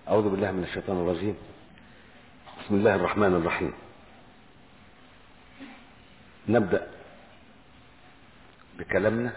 أعوذ بالله من الشيطان الرجيم بسم الله الرحمن الرحيم نبدأ بكلامنا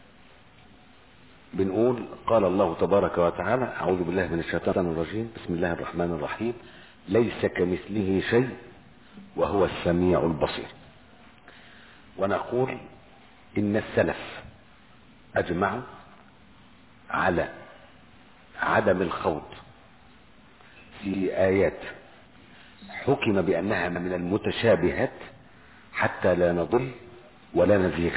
بنقول قال الله تبارك وتعالى أعوذ بالله من الشيطان الرجيم بسم الله الرحمن الرحيم ليس كمثله شيء وهو السميع البصير ونقول إن السلف أجمعوا على عدم الخوض في آيات حكم بأنها من المتشابهات حتى لا نضل ولا نزيغ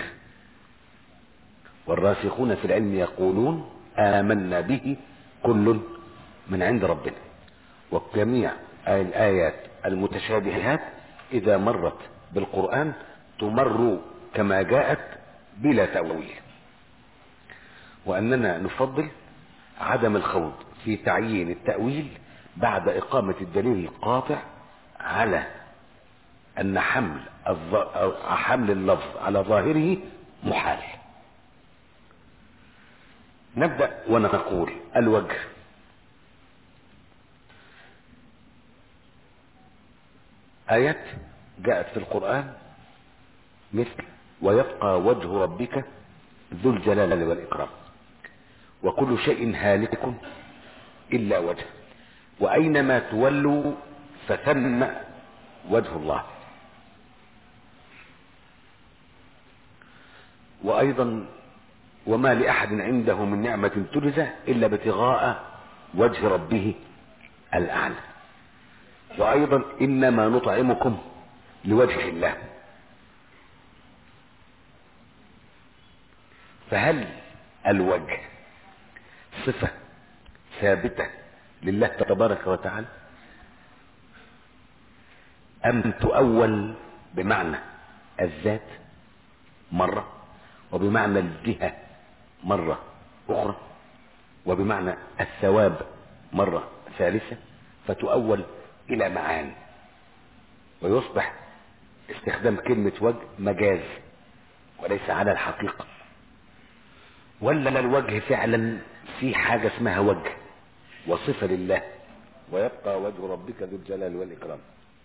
والراسخون في العلم يقولون آمنا به كل من عند ربنا وجميع الآيات المتشابهات إذا مرت بالقرآن تمر كما جاءت بلا تأويل وأننا نفضل عدم الخوض في تعيين التأويل بعد إقامة الدليل القاطع على أن حمل حمل اللفظ على ظاهره محال نبدأ ونقول الوجه آيات جاءت في القرآن مثل ويبقى وجه ربك ذو الجلال والإكرام وكل شيء هالك إلا وجه وأينما تولوا فثم وجه الله وأيضا وما لأحد عنده من نعمة تجزى إلا ابتغاء وجه ربه الأعلى وأيضا إنما نطعمكم لوجه الله فهل الوجه صفة ثابتة لله تبارك وتعالى أم تؤول بمعنى الذات مرة وبمعنى الجهة مرة أخرى وبمعنى الثواب مرة ثالثة فتؤول إلى معاني ويصبح استخدام كلمة وجه مجاز وليس على الحقيقة ولا الوجه فعلا في حاجة اسمها وجه وصفة لله ويبقى وجه ربك ذو الجلال والإكرام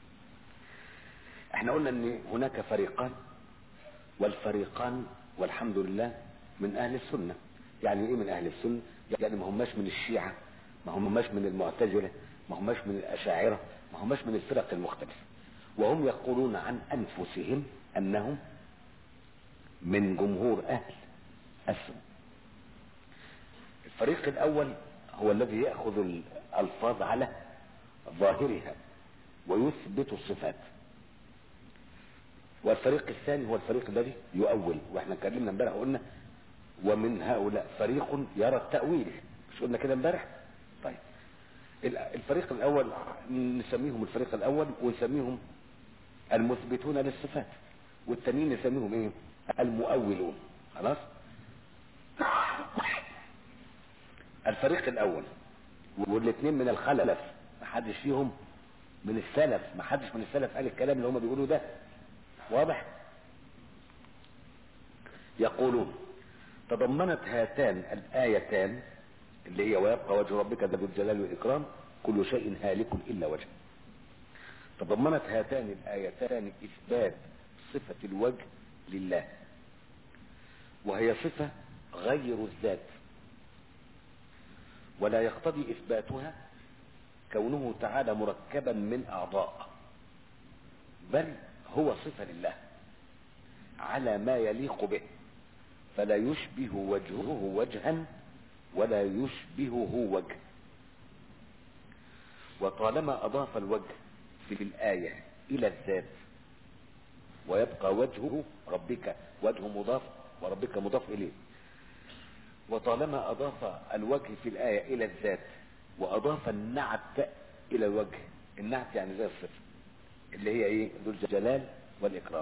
احنا قلنا ان هناك فريقان والفريقان والحمد لله من اهل السنة يعني ايه من اهل السنة يعني ما هماش من الشيعة ما هماش من المعتزلة ما هماش من الاشاعرة ما هماش من الفرق المختلفة وهم يقولون عن انفسهم انهم من جمهور اهل السنة الفريق الاول هو الذي يأخذ الألفاظ على ظاهرها ويثبت الصفات والفريق الثاني هو الفريق الذي يؤول واحنا اتكلمنا امبارح قلنا ومن هؤلاء فريق يرى التأويل مش قلنا كده امبارح طيب الفريق الاول نسميهم الفريق الاول ونسميهم المثبتون للصفات والتانيين نسميهم ايه المؤولون خلاص الفريق الاول والاثنين من الخلف ما حدش فيهم من السلف ما حدش من السلف قال الكلام اللي هم بيقولوا ده واضح يقولون تضمنت هاتان الآيتان اللي هي ويبقى وجه ربك ذو الجلال والإكرام كل شيء هالك إلا وجه تضمنت هاتان الآيتان إثبات صفة الوجه لله وهي صفة غير الذات ولا يقتضي إثباتها كونه تعالى مركبا من أعضاء بل هو صفة لله على ما يليق به فلا يشبه وجهه وجها ولا يشبهه وجه وطالما أضاف الوجه في الآية إلى الذات ويبقى وجهه ربك وجه مضاف وربك مضاف إليه وطالما أضاف الوجه في الآية إلى الذات وأضاف النعت إلى الوجه النعت يعني زي الصفة اللي هي إيه ذو الجلال والإكرام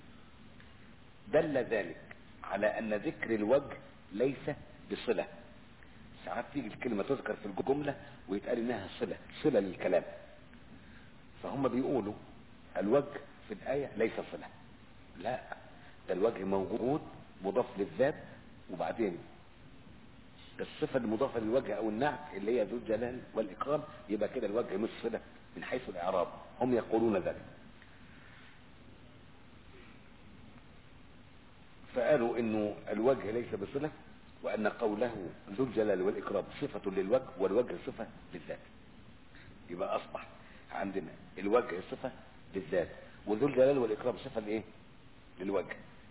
دل ذلك على أن ذكر الوجه ليس بصلة ساعات تيجي الكلمة تذكر في الجملة ويتقال إنها صلة صلة للكلام فهم بيقولوا الوجه في الآية ليس صلة لا ده الوجه موجود مضاف للذات وبعدين الصفة المضافة للوجه او النعت اللي هي ذو الجلال والاكرام يبقى كده الوجه مش صفة من حيث الاعراب هم يقولون ذلك فقالوا انه الوجه ليس بصلة وان قوله ذو الجلال والاكرام صفة للوجه والوجه صفة للذات يبقى اصبح عندنا الوجه صفة للذات وذو الجلال والاكرام صفة لايه للوجه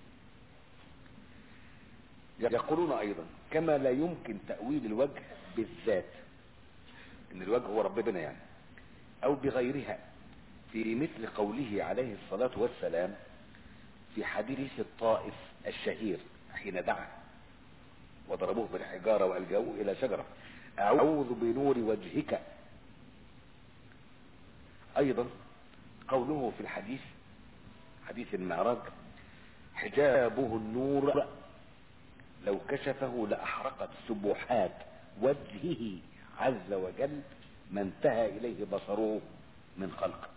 يقولون ايضا كما لا يمكن تأويل الوجه بالذات ان الوجه هو ربنا يعني او بغيرها في مثل قوله عليه الصلاة والسلام في حديث الطائف الشهير حين دعا وضربوه بالحجارة والجوه الى شجرة اعوذ بنور وجهك ايضا قوله في الحديث حديث المعراج حجابه النور لو كشفه لأحرقت سبحات وجهه عز وجل ما انتهى إليه بصره من خلقه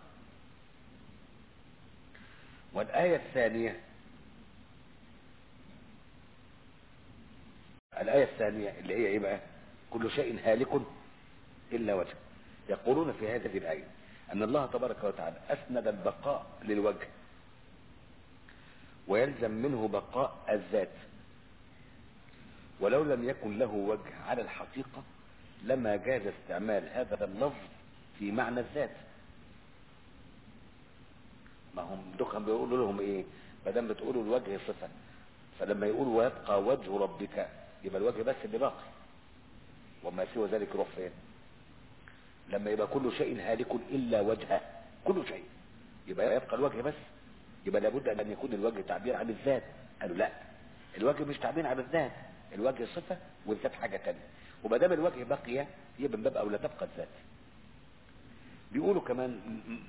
والآية الثانية الآية الثانية اللي هي إيه بقى كل شيء هالك إلا وجه يقولون في هذه الآية أن الله تبارك وتعالى أسند البقاء للوجه ويلزم منه بقاء الذات ولو لم يكن له وجه على الحقيقة لما جاز استعمال هذا اللفظ في معنى الذات ما هم دول بيقولوا لهم ايه ما دام بتقولوا الوجه صفة فلما يقولوا ويبقى وجه ربك يبقى الوجه بس اللي باقي وما سوى ذلك يروح فين لما يبقى كل شيء هالك الا وجهه كل شيء يبقى يبقى الوجه بس يبقى لابد ان يكون الوجه تعبير عن الذات قالوا لا الوجه مش تعبير عن الذات الوجه صفة والذات حاجة تانية وما دام الوجه بقي يبقى من باب اولى تبقى الذات بيقولوا كمان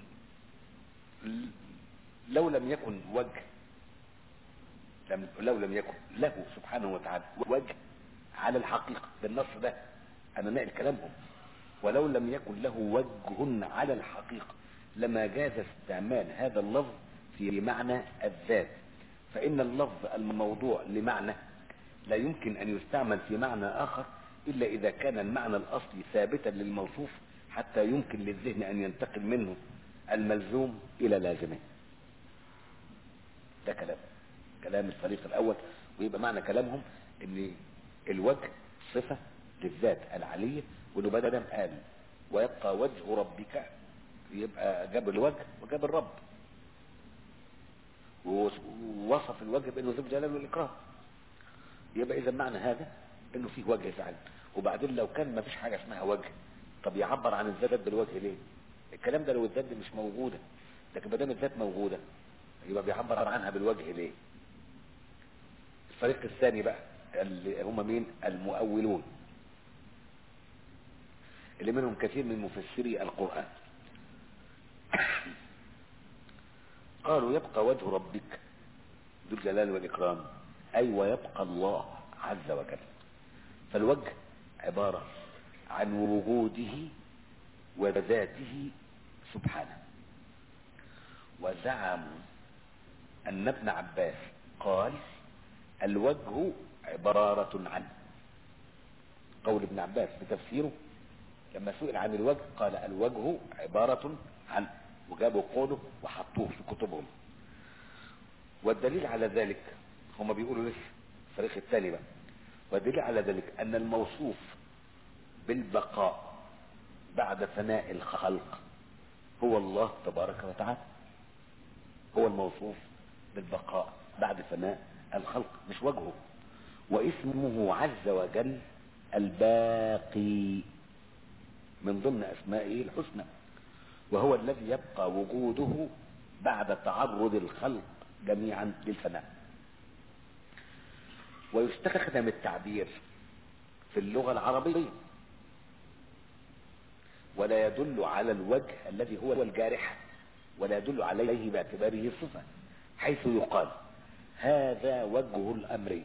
لو لم يكن وجه لم لو لم يكن له سبحانه وتعالى وجه على الحقيقة بالنص ده انا نقل كلامهم ولو لم يكن له وجه على الحقيقة لما جاز استعمال هذا اللفظ في معنى الذات فإن اللفظ الموضوع لمعنى لا يمكن أن يستعمل في معنى آخر إلا إذا كان المعنى الأصلي ثابتا للموصوف حتى يمكن للذهن أن ينتقل منه الملزوم إلى لازمه ده كلام كلام الفريق الأول ويبقى معنى كلامهم أن الوجه صفة للذات العلية وانه بدل قال ويبقى وجه ربك يبقى جاب الوجه وجاب الرب ووصف الوجه بانه ذو الجلال والاكرام يبقى اذا معنى هذا انه فيه وجه فعلا وبعدين لو كان ما فيش حاجه اسمها وجه طب يعبر عن الذات بالوجه ليه الكلام ده لو الذات دي مش موجوده لكن ما دام الذات موجوده يبقى بيعبر عنها بالوجه ليه الفريق الثاني بقى اللي هم مين المؤولون اللي منهم كثير من مفسري القرآن قالوا يبقى وجه ربك ذو الجلال والإكرام أي ويبقى الله عز وجل فالوجه عبارة عن وجوده وذاته سبحانه وزعموا أن ابن عباس قال الوجه عبارة عنه قول ابن عباس بتفسيره لما سئل عن الوجه قال الوجه عبارة عنه وجابوا قوله وحطوه في كتبهم والدليل على ذلك هم بيقولوا لسه الفريق الثاني بقى والدليل على ذلك ان الموصوف بالبقاء بعد فناء الخلق هو الله تبارك وتعالى هو الموصوف بالبقاء بعد فناء الخلق مش وجهه واسمه عز وجل الباقي من ضمن اسمائه الحسنى وهو الذي يبقى وجوده بعد تعرض الخلق جميعا للفناء ويستخدم التعبير في اللغة العربية ولا يدل على الوجه الذي هو الجارح ولا يدل عليه باعتباره صفة حيث يقال هذا وجه الأمر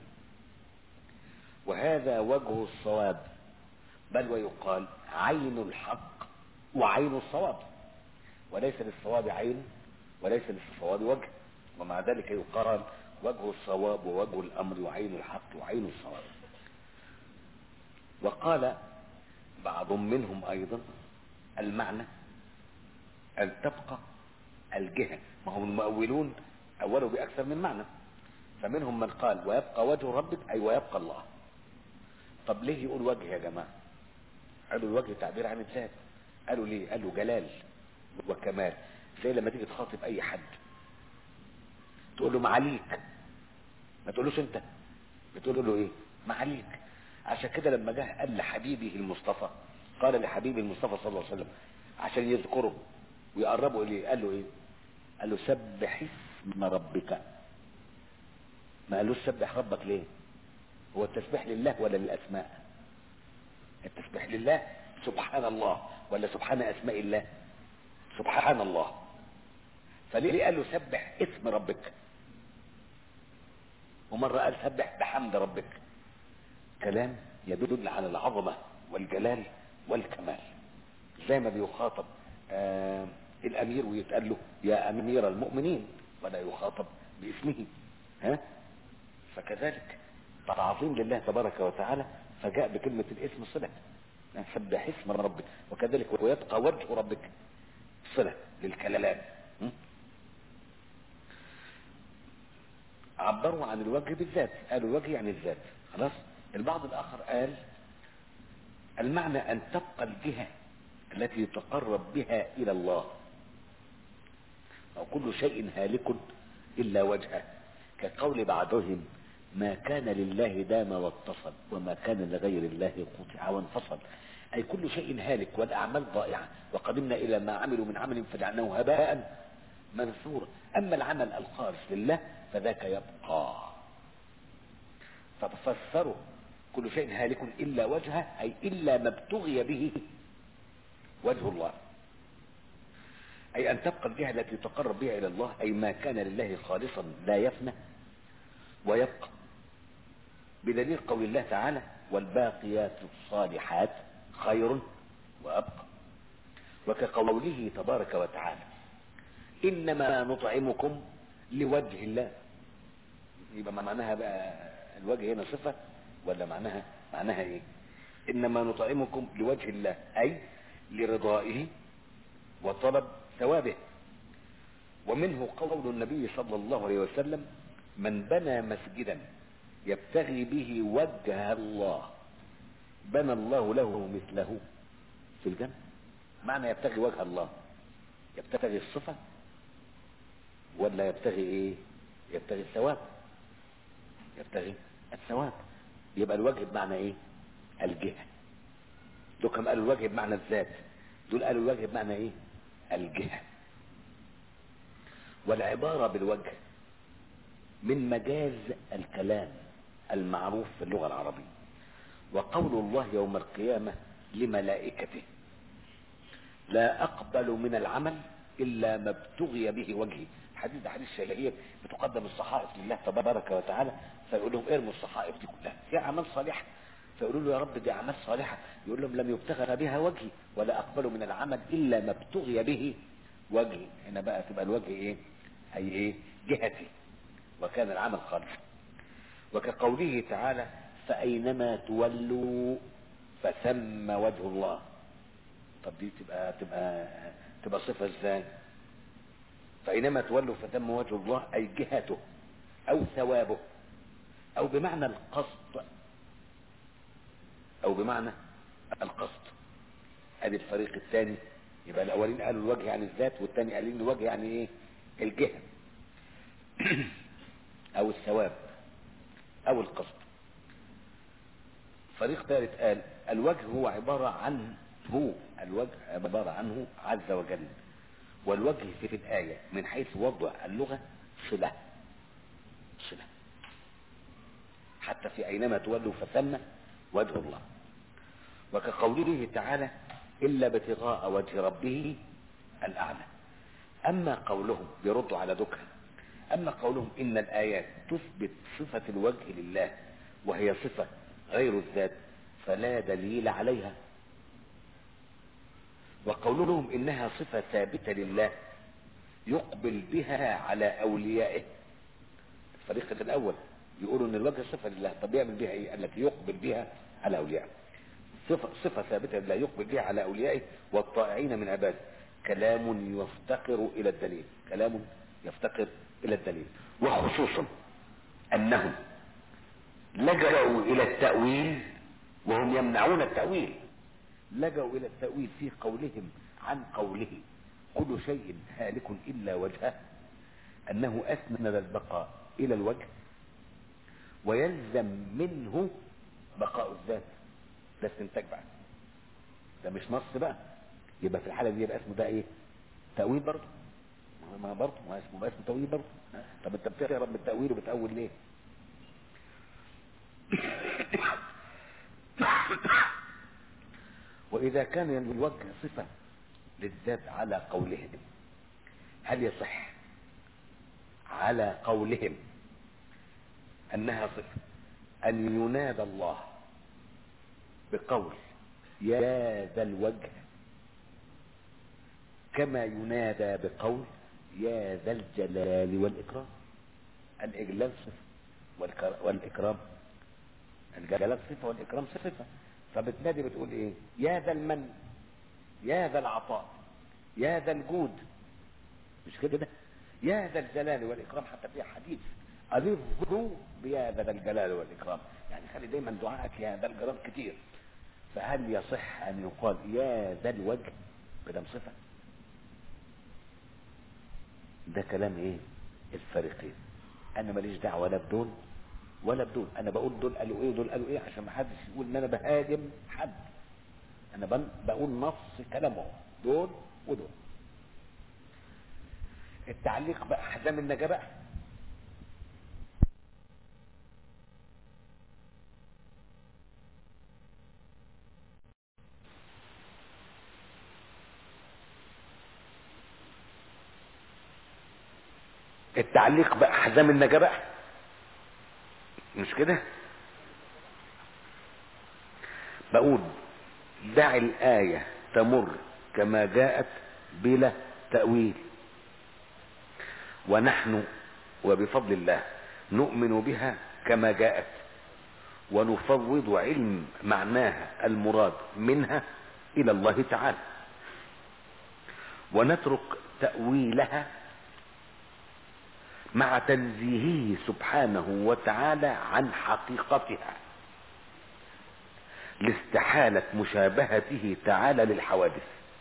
وهذا وجه الصواب بل ويقال عين الحق وعين الصواب وليس للصواب عين وليس للصواب وجه ومع ذلك يقال وجه الصواب ووجه الأمر وعين الحق وعين الصواب وقال بعض منهم ايضا المعنى ان تبقى الجهة ما هم المؤولون اولوا باكثر من معنى فمنهم من قال ويبقى وجه ربك اي ويبقى الله طب ليه يقول وجه يا جماعة قالوا الوجه تعبير عن الذات قالوا ليه قالوا جلال وكمال زي لما تيجي تخاطب اي حد تقول له معاليك ما تقولوش انت بتقول له ايه معاليك عشان كده لما جه قال لحبيبه المصطفى قال لحبيبه المصطفى صلى الله عليه وسلم عشان يذكره ويقربوا اليه قال له ايه قال له سبح اسم ربك ما قالوش سبح ربك ليه هو التسبيح لله ولا للاسماء التسبيح لله سبحان الله ولا سبحان اسماء الله سبحان الله فليه قال له سبح اسم ربك ومرة قال سبح بحمد ربك كلام يدل على العظمة والجلال والكمال زي ما بيخاطب آه الامير ويتقال له يا امير المؤمنين ولا يخاطب باسمه ها فكذلك تعظيم لله تبارك وتعالى فجاء بكلمة الاسم صلة سبح اسم ربك وكذلك ويبقى وجه ربك صلة للكلام عبروا عن الوجه بالذات قالوا الوجه يعني الذات خلاص البعض الاخر قال المعنى ان تبقى الجهة التي يتقرب بها الى الله او كل شيء هالك الا وجهه كقول بعضهم ما كان لله دام واتصل وما كان لغير الله قطع وانفصل أي كل شيء هالك والأعمال ضائعة وقدمنا إلى ما عملوا من عمل فجعلناه هباء منثورا أما العمل الخالص لله فذاك يبقى ففسروا كل شيء هالك إلا وجهه أي إلا ما ابتغي به وجه الله أي أن تبقى الجهة التي تقرب بها إلى الله أي ما كان لله خالصا لا يفنى ويبقى بدليل قول الله تعالى والباقيات الصالحات خير وأبقى وكقوله تبارك وتعالى إنما نطعمكم لوجه الله يبقى معناها بقى الوجه هنا صفة ولا معناها معناها ايه إنما نطعمكم لوجه الله أي لرضائه وطلب ثوابه ومنه قول النبي صلى الله عليه وسلم من بنى مسجدا يبتغي به وجه الله بنى الله له مثله في الجنة معنى يبتغي وجه الله يبتغي الصفة ولا يبتغي ايه يبتغي الثواب يبتغي الثواب يبقى الوجه بمعنى ايه الجهة دول كم قالوا الوجه بمعنى الذات دول قالوا الوجه بمعنى ايه الجهة والعبارة بالوجه من مجاز الكلام المعروف في اللغة العربية وقول الله يوم القيامة لملائكته لا أقبل من العمل إلا ما ابتغي به وجهي الحديث ده حديث شهير بتقدم الصحائف لله تبارك وتعالى فيقول لهم ارموا الصحائف دي كلها هي أعمال صالحة فيقولوا له يا رب دي أعمال صالحة يقول لهم لم يبتغى بها وجهي ولا أقبل من العمل إلا ما ابتغي به وجهي هنا بقى تبقى الوجه إيه أي إيه جهتي وكان العمل خالصا وكقوله تعالى فأينما تولوا فثم وجه الله طب دي تبقى تبقى تبقى صفة ازاي فأينما تولوا فثم وجه الله أي جهته أو ثوابه أو بمعنى القصد أو بمعنى القصد ادي الفريق الثاني يبقى الأولين قالوا الوجه يعني الذات والثاني قالين الوجه يعني إيه الجهة أو الثواب أو القصد فريق ثالث قال الوجه هو عبارة عن هو الوجه عبارة عنه عز وجل والوجه في الآية من حيث وضع اللغة صلة صلة حتى في أينما تولوا فثم وجه الله وكقوله تعالى إلا ابتغاء وجه ربه الأعلى أما قولهم بيردوا على ذكر أما قولهم إن الآيات تثبت صفة الوجه لله وهي صفة غير الذات فلا دليل عليها وقولهم إنها صفة ثابتة لله يقبل بها على أوليائه الفريق الأول يقولوا إن الوجه صفة لله طب يعمل بها إيه؟ قال لك يقبل بها على أوليائه صفة, صفة ثابتة لا يقبل بها على أوليائه والطائعين من عباده كلام يفتقر إلى الدليل كلام يفتقر إلى الدليل وخصوصا أنهم لجأوا إلى التأويل وهم يمنعون التأويل لجأوا إلى التأويل في قولهم عن قوله كل شيء هالك إلا وجهه أنه أسند البقاء إلى الوجه ويلزم منه بقاء الذات ده استنتاج بقى ده مش نص بقى يبقى في الحالة دي يبقى اسمه ده ايه تأويل برضه ما برضه ما اسمه بقى اسمه تأويل برضه طب انت بتهرب من التأويل وبتأول ليه وإذا كان الوجه صفة للذات على قولهم هل يصح على قولهم أنها صفة أن ينادى الله بقول يا ذا الوجه كما ينادى بقول يا ذا الجلال والإكرام الإجلال صفة والإكرام الجلال صفة والإكرام صفة فبتنادي بتقول إيه يا ذا المن يا ذا العطاء يا ذا الجود مش كده ده يا ذا الجلال والإكرام حتى في حديث ألظوا بيا ذا الجلال والإكرام يعني خلي دايما دعائك يا ذا الجلال كتير فهل يصح أن يقال يا ذا الوجه بدم صفة ده كلام ايه الفريقين انا ماليش دعوه لا بدول ولا بدول انا بقول دول قالوا ايه ودول قالوا ايه عشان ما حدش يقول ان انا بهاجم حد انا بقول نص كلامهم دول ودول التعليق بقى حزام النجاه بقى التعليق بقى حزام النجاه بقى مش كده بقول دع الآية تمر كما جاءت بلا تأويل ونحن وبفضل الله نؤمن بها كما جاءت ونفوض علم معناها المراد منها إلى الله تعالى ونترك تأويلها مع تنزيهه سبحانه وتعالى عن حقيقتها لاستحالة مشابهته تعالى للحوادث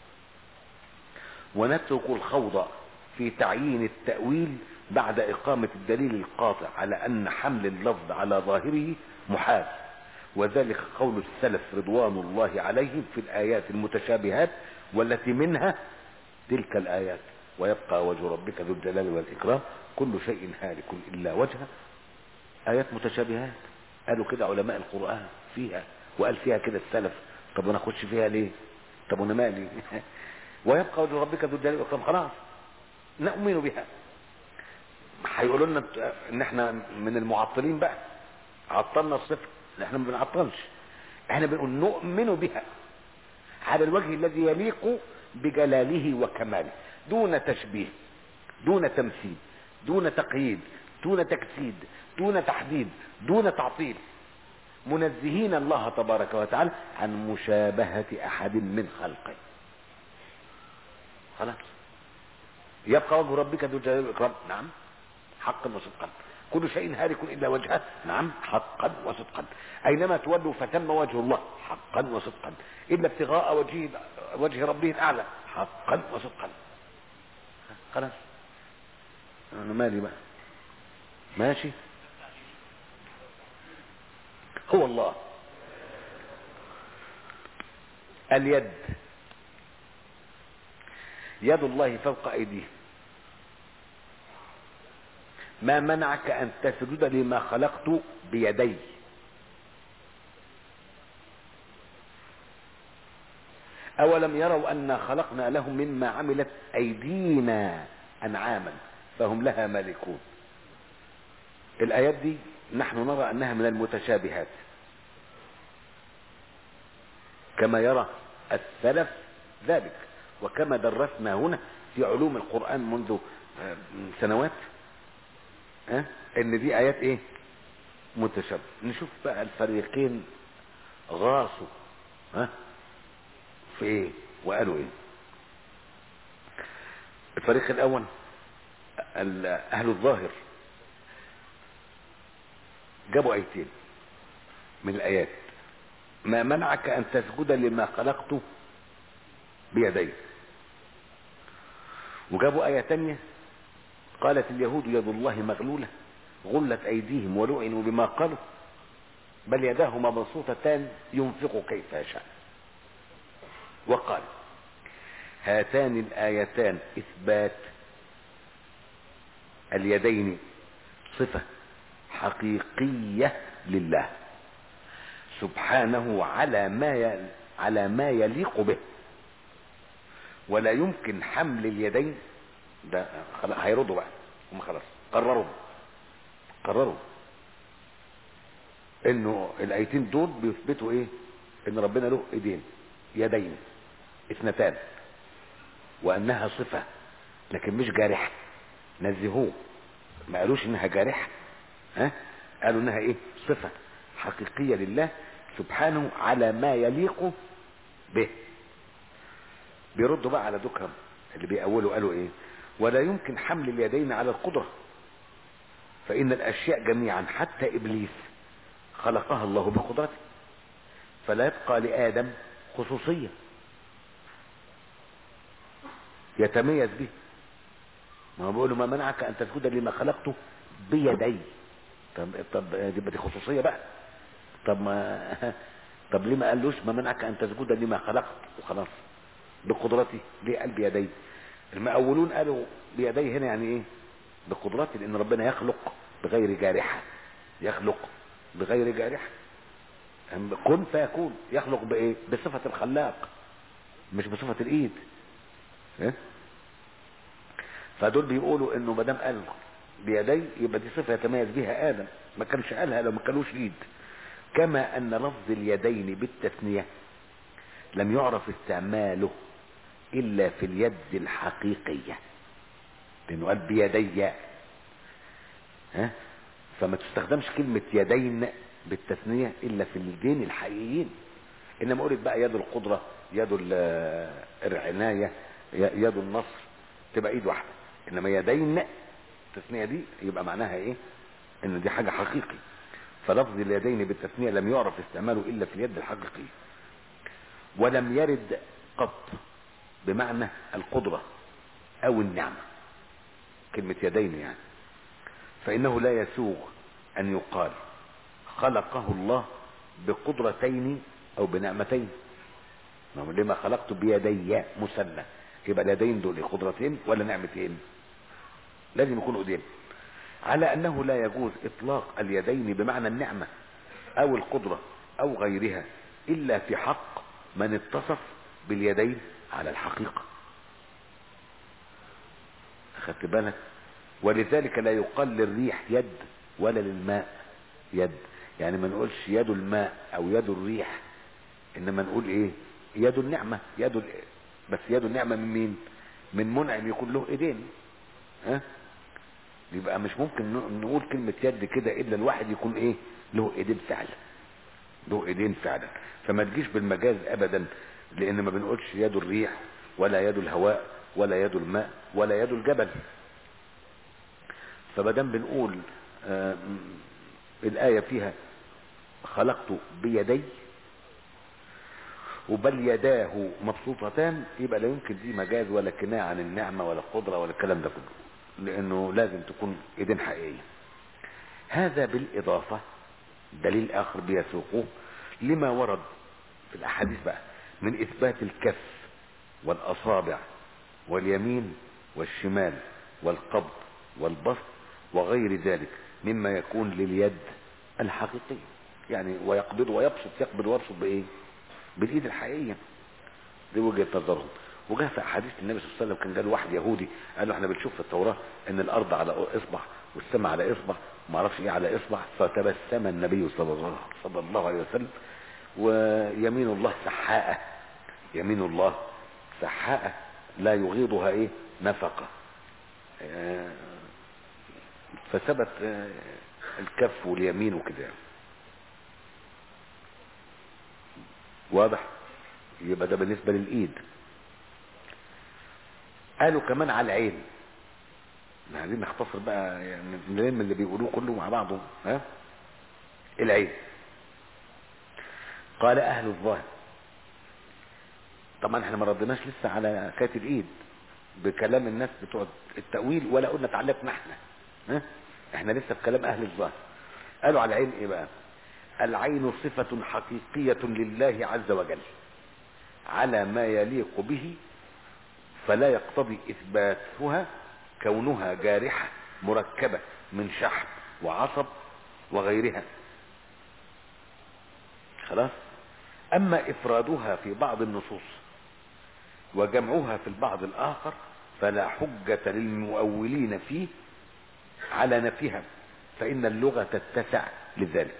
ونترك الخوض في تعيين التأويل بعد إقامة الدليل القاطع على أن حمل اللفظ على ظاهره محال وذلك قول السلف رضوان الله عليهم في الآيات المتشابهات والتي منها تلك الآيات ويبقى وجه ربك ذو الجلال والإكرام كل شيء هالك إلا وجهه آيات متشابهات قالوا كده علماء القرآن فيها وقال فيها كده السلف طب وانا اخش فيها ليه طب وانا مالي ويبقى وجه ربك ذو الجلال والإكرام خلاص نؤمن بها هيقولوا لنا ان احنا من المعطلين بقى عطلنا الصفر احنا ما بنعطلش احنا بنقول نؤمن بها على الوجه الذي يليق بجلاله وكماله دون تشبيه دون تمثيل دون تقييد دون تجسيد دون تحديد دون تعطيل منزهين الله تبارك وتعالى عن مشابهة أحد من خلقه خلاص يبقى وجه ربك ذو الجلال والإكرام نعم حقا وصدقا كل شيء هالك إلا وجهه نعم حقا وصدقا أينما تولوا فتم وجه الله حقا وصدقا إلا ابتغاء وجه وجه ربه الأعلى حقا وصدقا خلاص أنا مالي بقى ماشي هو الله اليد يد الله فوق أيديه ما منعك أن تسجد لما خلقت بيدي أولم يروا أنا خلقنا لهم مما عملت أيدينا أنعاما فهم لها مالكون الآيات دي نحن نرى أنها من المتشابهات كما يرى السلف ذلك وكما درسنا هنا في علوم القرآن منذ سنوات ها ان دي ايات ايه متشابهه نشوف بقى الفريقين غاصوا ها في ايه وقالوا ايه الفريق الاول اهل الظاهر جابوا ايتين من الايات ما منعك ان تسجد لما خلقت بيدي وجابوا ايه تانية قالت اليهود يد الله مغلولة غلت ايديهم ولعنوا بما قالوا بل يداه مبسوطتان ينفق كيف يشاء وقال هاتان الايتان اثبات اليدين صفة حقيقية لله سبحانه على ما على ما يليق به ولا يمكن حمل اليدين ده خلاص هيردوا بقى هم خلاص قرروا قرروا انه الايتين دول بيثبتوا ايه ان ربنا له ايدين يدين اثنتان وانها صفة لكن مش جارحة نزهوه ما قالوش انها جارحة ها قالوا انها ايه صفة حقيقية لله سبحانه على ما يليق به بيردوا بقى على دكهم اللي بيأولوا قالوا ايه ولا يمكن حمل اليدين على القدرة فإن الأشياء جميعا حتى إبليس خلقها الله بقدرته فلا يبقى لآدم خصوصية يتميز به ما هو بيقول ما منعك أن تسجد لما خلقته بيدي طب طب دي دي خصوصية بقى طب ما طب ليه ما قالوش ما منعك أن تسجد لما خلقت وخلاص بقدرتي ليه قال بيدي المأولون قالوا بيديه هنا يعني ايه بقدرته لان ربنا يخلق بغير جارحة يخلق بغير جارحة كن فيكون يخلق بايه بصفة الخلاق مش بصفة الايد إيه؟ فدول بيقولوا انه ما دام قال بيدي يبقى دي صفة يتميز بها ادم ما كانش قالها لو ما كانوش ايد كما ان لفظ اليدين بالتثنية لم يعرف استعماله الا في اليد الحقيقية لانه قال بيدي ها فما تستخدمش كلمة يدين بالتثنية الا في اليدين الحقيقيين انما قلت بقى يد القدرة يد العناية يد النصر تبقى ايد واحدة انما يدين التثنية دي يبقى معناها ايه ان دي حاجة حقيقي فلفظ اليدين بالتثنية لم يعرف استعماله الا في اليد الحقيقية ولم يرد قط بمعنى القدرة او النعمة كلمة يدين يعني فانه لا يسوغ ان يقال خلقه الله بقدرتين او بنعمتين لما خلقت بيدي مثنى يبقى اليدين دول قدرتين ولا نعمتين لازم يكونوا ايدين على انه لا يجوز اطلاق اليدين بمعنى النعمة او القدرة او غيرها الا في حق من اتصف باليدين على الحقيقة اخدت بالك ولذلك لا يقال للريح يد ولا للماء يد يعني ما نقولش يد الماء او يد الريح انما نقول ايه يد النعمة يد ال... بس يد النعمة من مين من منعم يكون له ايدين ها يبقى مش ممكن نقول كلمة يد كده الا الواحد يكون ايه له ايدين فعلا له ايدين فعلا فما تجيش بالمجاز ابدا لان ما بنقولش يد الريح ولا يد الهواء ولا يد الماء ولا يد الجبل فمادام بنقول آه الآية فيها خلقت بيدي وبل يداه مبسوطتان يبقى لا يمكن دي مجاز ولا كناية عن النعمة ولا القدرة ولا الكلام ده كله لأنه لازم تكون إيدين حقيقية هذا بالإضافة دليل آخر بيسوقه لما ورد في الأحاديث بقى من إثبات الكف والأصابع واليمين والشمال والقبض والبسط وغير ذلك مما يكون لليد الحقيقية يعني ويقبض ويبسط يقبض ويبسط بايه بالايد الحقيقية دي وجهة نظرهم وجاء في احاديث النبي صلى الله عليه وسلم كان قال واحد يهودي قال له احنا بنشوف في التوراة ان الارض على اصبع والسماء على اصبع وما اعرفش ايه على اصبع فتبسم النبي صلى الله صلى الله عليه وسلم ويمين الله سحاءة يمين الله سحاءة لا يغيضها ايه نفقة اه فثبت اه الكف واليمين وكده واضح يبقى ده بالنسبة للإيد قالوا كمان على العين عايزين نختصر بقى يعني نلم اللي بيقولوه كله مع بعضه ها العين قال اهل الظاهر طبعا احنا ما ردناش لسه على كاتب ايد بكلام الناس بتوع التأويل ولا قلنا تعلقنا احنا ها احنا لسه في كلام اهل الظاهر قالوا على العين ايه بقى العين صفة حقيقية لله عز وجل على ما يليق به فلا يقتضي اثباتها كونها جارحة مركبة من شحم وعصب وغيرها خلاص اما افرادها في بعض النصوص وجمعها في البعض الاخر فلا حجة للمؤولين فيه على نفيها فان اللغة تتسع لذلك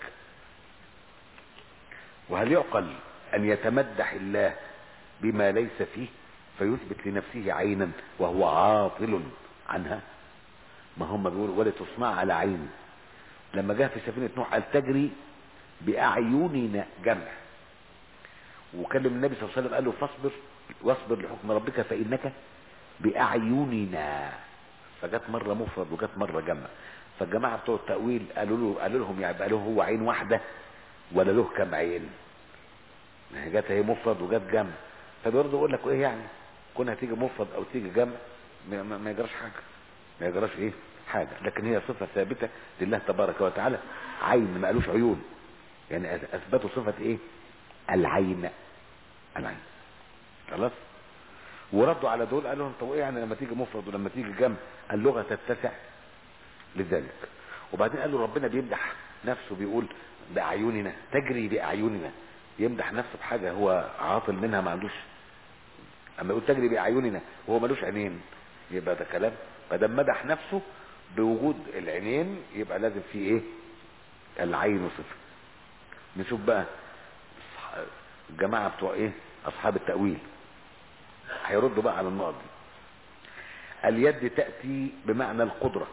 وهل يعقل ان يتمدح الله بما ليس فيه فيثبت لنفسه عينا وهو عاطل عنها ما هم بيقولوا ولا تصنع على عين لما جاء في سفينة نوح قال تجري بأعيننا جمع وكلم النبي صلى الله عليه وسلم قال له فاصبر واصبر لحكم ربك فإنك بأعيننا فجت مرة مفرد وجت مرة جمع فالجماعة بتوع التأويل قالوا له قالوا لهم يعني بقى له هو عين واحدة ولا له كم عين ما هي جت هي مفرد وجت جمع فبرضه يقول لك ايه يعني كونها تيجي مفرد او تيجي جمع ما, ما, ما يجراش حاجه ما يجراش ايه حاجه لكن هي صفه ثابته لله تبارك وتعالى عين ما قالوش عيون يعني اثبتوا صفه ايه العين العين خلاص وردوا على دول قالوا لهم طب ايه يعني لما تيجي مفرد ولما تيجي جمع اللغه تتسع لذلك وبعدين قالوا ربنا بيمدح نفسه بيقول باعيننا تجري باعيننا يمدح نفسه بحاجه هو عاطل منها ما عندوش اما يقول تجري باعيننا وهو ملوش عينين يبقى ده كلام فدام مدح نفسه بوجود العينين يبقى لازم في ايه العين صفه نشوف بقى الجماعه بتوع ايه اصحاب التاويل هيردوا بقى على النقط دي اليد تاتي بمعنى القدره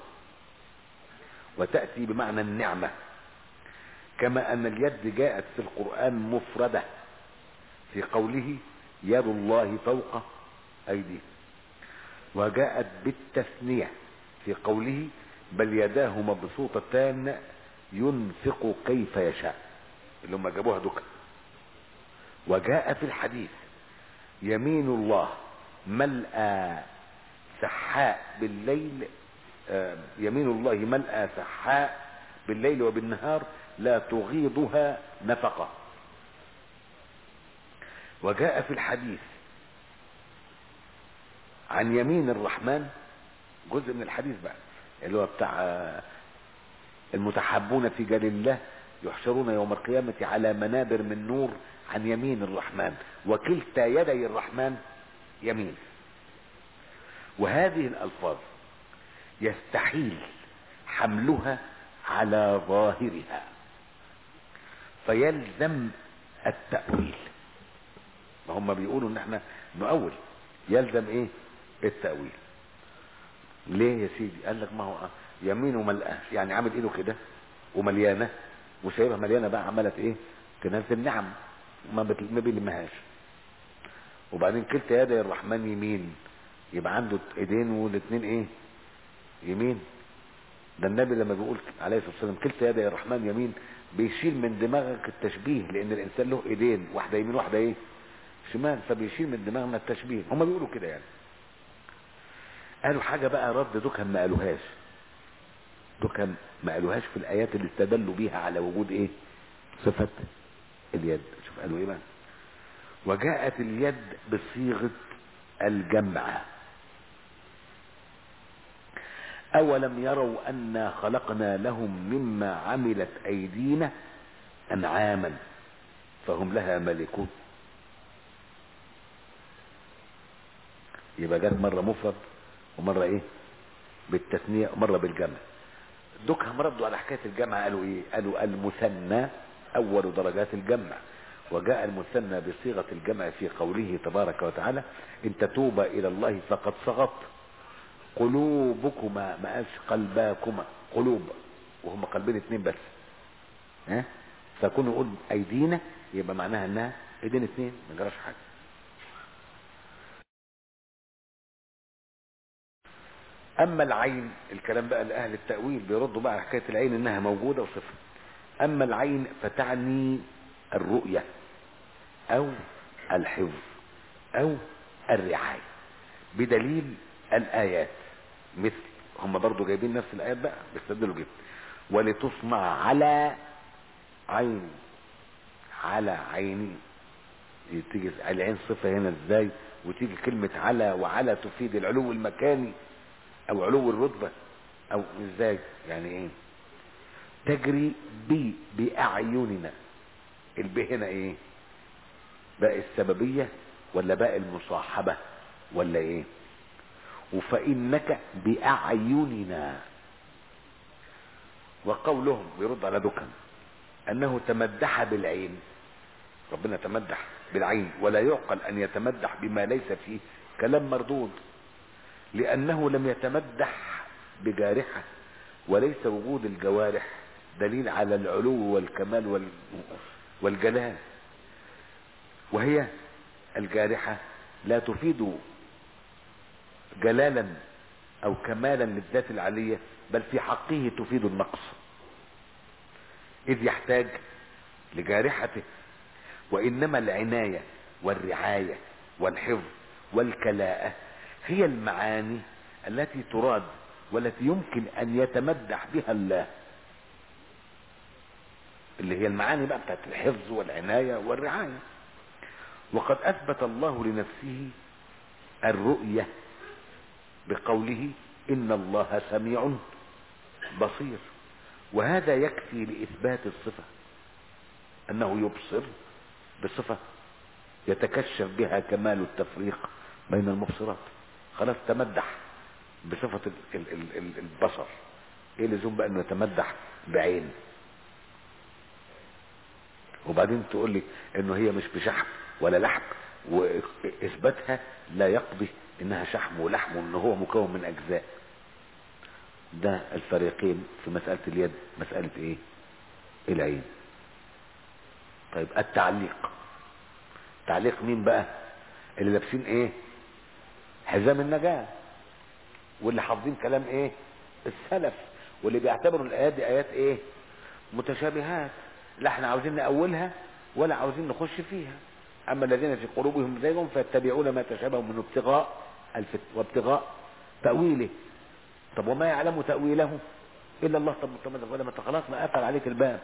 وتاتي بمعنى النعمه كما ان اليد جاءت في القران مفرده في قوله يد الله فوق ايديه وجاءت بالتثنية في قوله بل يداه مبسوطتان ينفق كيف يشاء اللي هم جابوها دكا وجاء في الحديث يمين الله ملأى سحاء بالليل آه يمين الله ملأى سحاء بالليل وبالنهار لا تغيضها نفقه وجاء في الحديث عن يمين الرحمن جزء من الحديث بقى اللي هو بتاع المتحبون في جلال الله يحشرون يوم القيامة على منابر من نور عن يمين الرحمن وكلتا يدي الرحمن يمين وهذه الألفاظ يستحيل حملها على ظاهرها فيلزم التأويل ما هم بيقولوا ان احنا نؤول يلزم ايه التأويل ليه يا سيدي قال لك ما هو يمينه ملأة يعني عامل ايده كده ومليانة وسايبها مليانة بقى عملت ايه تنزل نعم ما بت... ما بيلمهاش وبعدين كلتا يدي الرحمن يمين يبقى عنده ايدين والاثنين ايه يمين ده النبي لما بيقول عليه الصلاه والسلام كلتا يدي الرحمن يمين بيشيل من دماغك التشبيه لان الانسان له ايدين واحده يمين واحده ايه شمال فبيشيل من دماغنا التشبيه هم بيقولوا كده يعني قالوا حاجة بقى رد دكهم ما قالوهاش دكهم ما قالوهاش في الآيات اللي استدلوا بيها على وجود ايه صفة اليد شوف قالوا ايه بقى وجاءت اليد بصيغة الجمع أولم يروا أنا خلقنا لهم مما عملت أيدينا أنعاما فهم لها ملكون يبقى جت مرة مفرد ومرة ايه بالتثنية ومرة بالجمع دكهم ردوا على حكاية الجمع قالوا ايه قالوا المثنى اول درجات الجمع وجاء المثنى بصيغة الجمع في قوله تبارك وتعالى ان تتوبا الى الله فقد صغت قلوبكما ما قالش قلباكما قلوب وهم قلبين اتنين بس ها فكون يقول ايدينا يبقى معناها انها ايدين اتنين ما جراش حاجه اما العين الكلام بقى لاهل التاويل بيردوا بقى على حكايه العين انها موجوده وصفه اما العين فتعني الرؤيه او الحفظ او الرعايه بدليل الايات مثل هم برضو جايبين نفس الايات بقى بيستدلوا جدا ولتصنع على عين على عيني تيجي العين صفه هنا ازاي وتيجي كلمه على وعلى تفيد العلو المكاني او علو الرتبه او ازاي يعني ايه تجري بي باعيننا البي هنا ايه باء السببيه ولا باء المصاحبه ولا ايه وفانك باعيننا وقولهم بيرد على دكان انه تمدح بالعين ربنا تمدح بالعين ولا يعقل ان يتمدح بما ليس فيه كلام مردود لانه لم يتمدح بجارحه وليس وجود الجوارح دليل على العلو والكمال وال... والجلال وهي الجارحه لا تفيد جلالا او كمالا للذات العليه بل في حقه تفيد النقص اذ يحتاج لجارحته وانما العنايه والرعايه والحفظ والكلاءه هي المعاني التي تراد والتي يمكن ان يتمدح بها الله اللي هي المعاني بقى بتاعت الحفظ والعنايه والرعايه وقد اثبت الله لنفسه الرؤيه بقوله ان الله سميع بصير وهذا يكفي لاثبات الصفه انه يبصر بصفه يتكشف بها كمال التفريق بين المبصرات خلاص تمدح بصفه ال ال ال ال البصر ايه لزوم بقى انه يتمدح بعين وبعدين تقول لي انه هي مش بشحم ولا لحم واثباتها لا يقضي انها شحم ولحم وان هو مكون من اجزاء ده الفريقين في مسألة اليد مسألة ايه العين طيب التعليق تعليق مين بقى اللي لابسين ايه حزام النجاة واللي حافظين كلام ايه السلف واللي بيعتبروا الايات دي ايات ايه متشابهات لا احنا عاوزين نأولها ولا عاوزين نخش فيها اما الذين في قلوبهم زيغ فيتبعون ما تشابه من ابتغاء الفت وابتغاء تأويله طب وما يعلم تأويله إلا الله طب طب لما خلاص ما قفل عليك الباب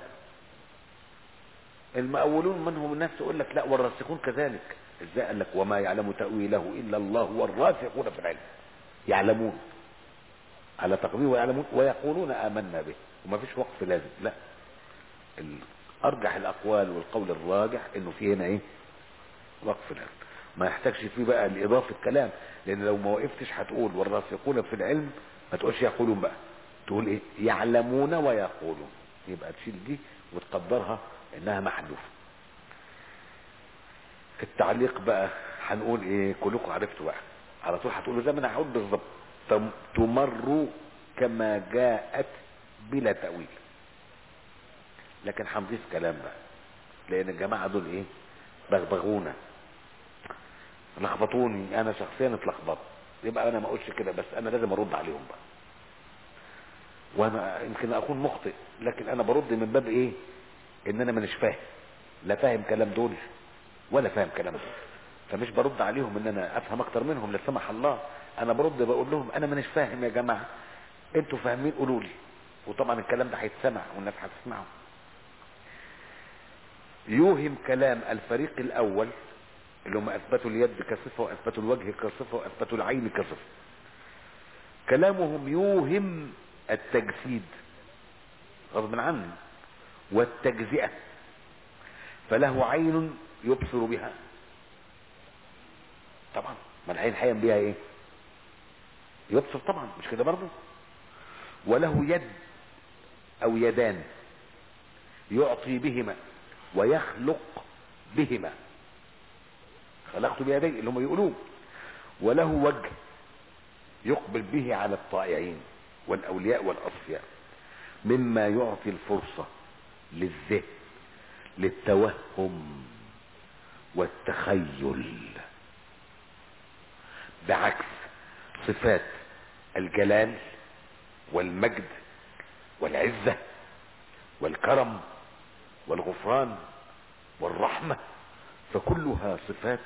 المأولون منهم الناس تقول لك لا والراسخون كذلك ازاي قال لك وما يعلم تأويله إلا الله والراسخون في العلم يعلمون على تقدير ويعلمون ويقولون آمنا به وما فيش وقف لازم لا أرجح الأقوال والقول الراجح إنه في هنا إيه وقف العلم ما يحتاجش فيه بقى لإضافة كلام لأن لو ما وقفتش هتقول والراسخون في العلم ما تقولش يقولون بقى تقول ايه يعلمون ويقولون يبقى تشيل دي وتقدرها انها محذوفه التعليق بقى هنقول ايه كلكم عرفتوا بقى على طول هتقولوا زي ما انا هقول بالظبط تمر كما جاءت بلا تأويل لكن هنضيف كلام بقى لان الجماعه دول ايه بغبغونا لخبطوني انا شخصيا اتلخبطت يبقى انا ما اقولش كده بس انا لازم ارد عليهم بقى وانا يمكن اكون مخطئ لكن انا برد من باب ايه ان انا مانيش فاهم لا فاهم كلام دول ولا فاهم كلام دول فمش برد عليهم ان انا افهم اكتر منهم لا سمح الله انا برد بقول لهم انا مانيش فاهم يا جماعه انتوا فاهمين قولوا لي وطبعا الكلام ده هيتسمع والناس هتسمعه يوهم كلام الفريق الاول اللي هم اثبتوا اليد كصفه واثبتوا الوجه كصفه واثبتوا العين كصفه كلامهم يوهم التجسيد غصب عنه والتجزئه فله عين يبصر بها طبعا ما العين حيا بها ايه يبصر طبعا مش كده برضه وله يد او يدان يعطي بهما ويخلق بهما خلقت بيدي اللي هم يقولون وله وجه يقبل به على الطائعين والاولياء والاصفياء مما يعطي الفرصه للذهن للتوهم والتخيل بعكس صفات الجلال والمجد والعزة والكرم والغفران والرحمة فكلها صفات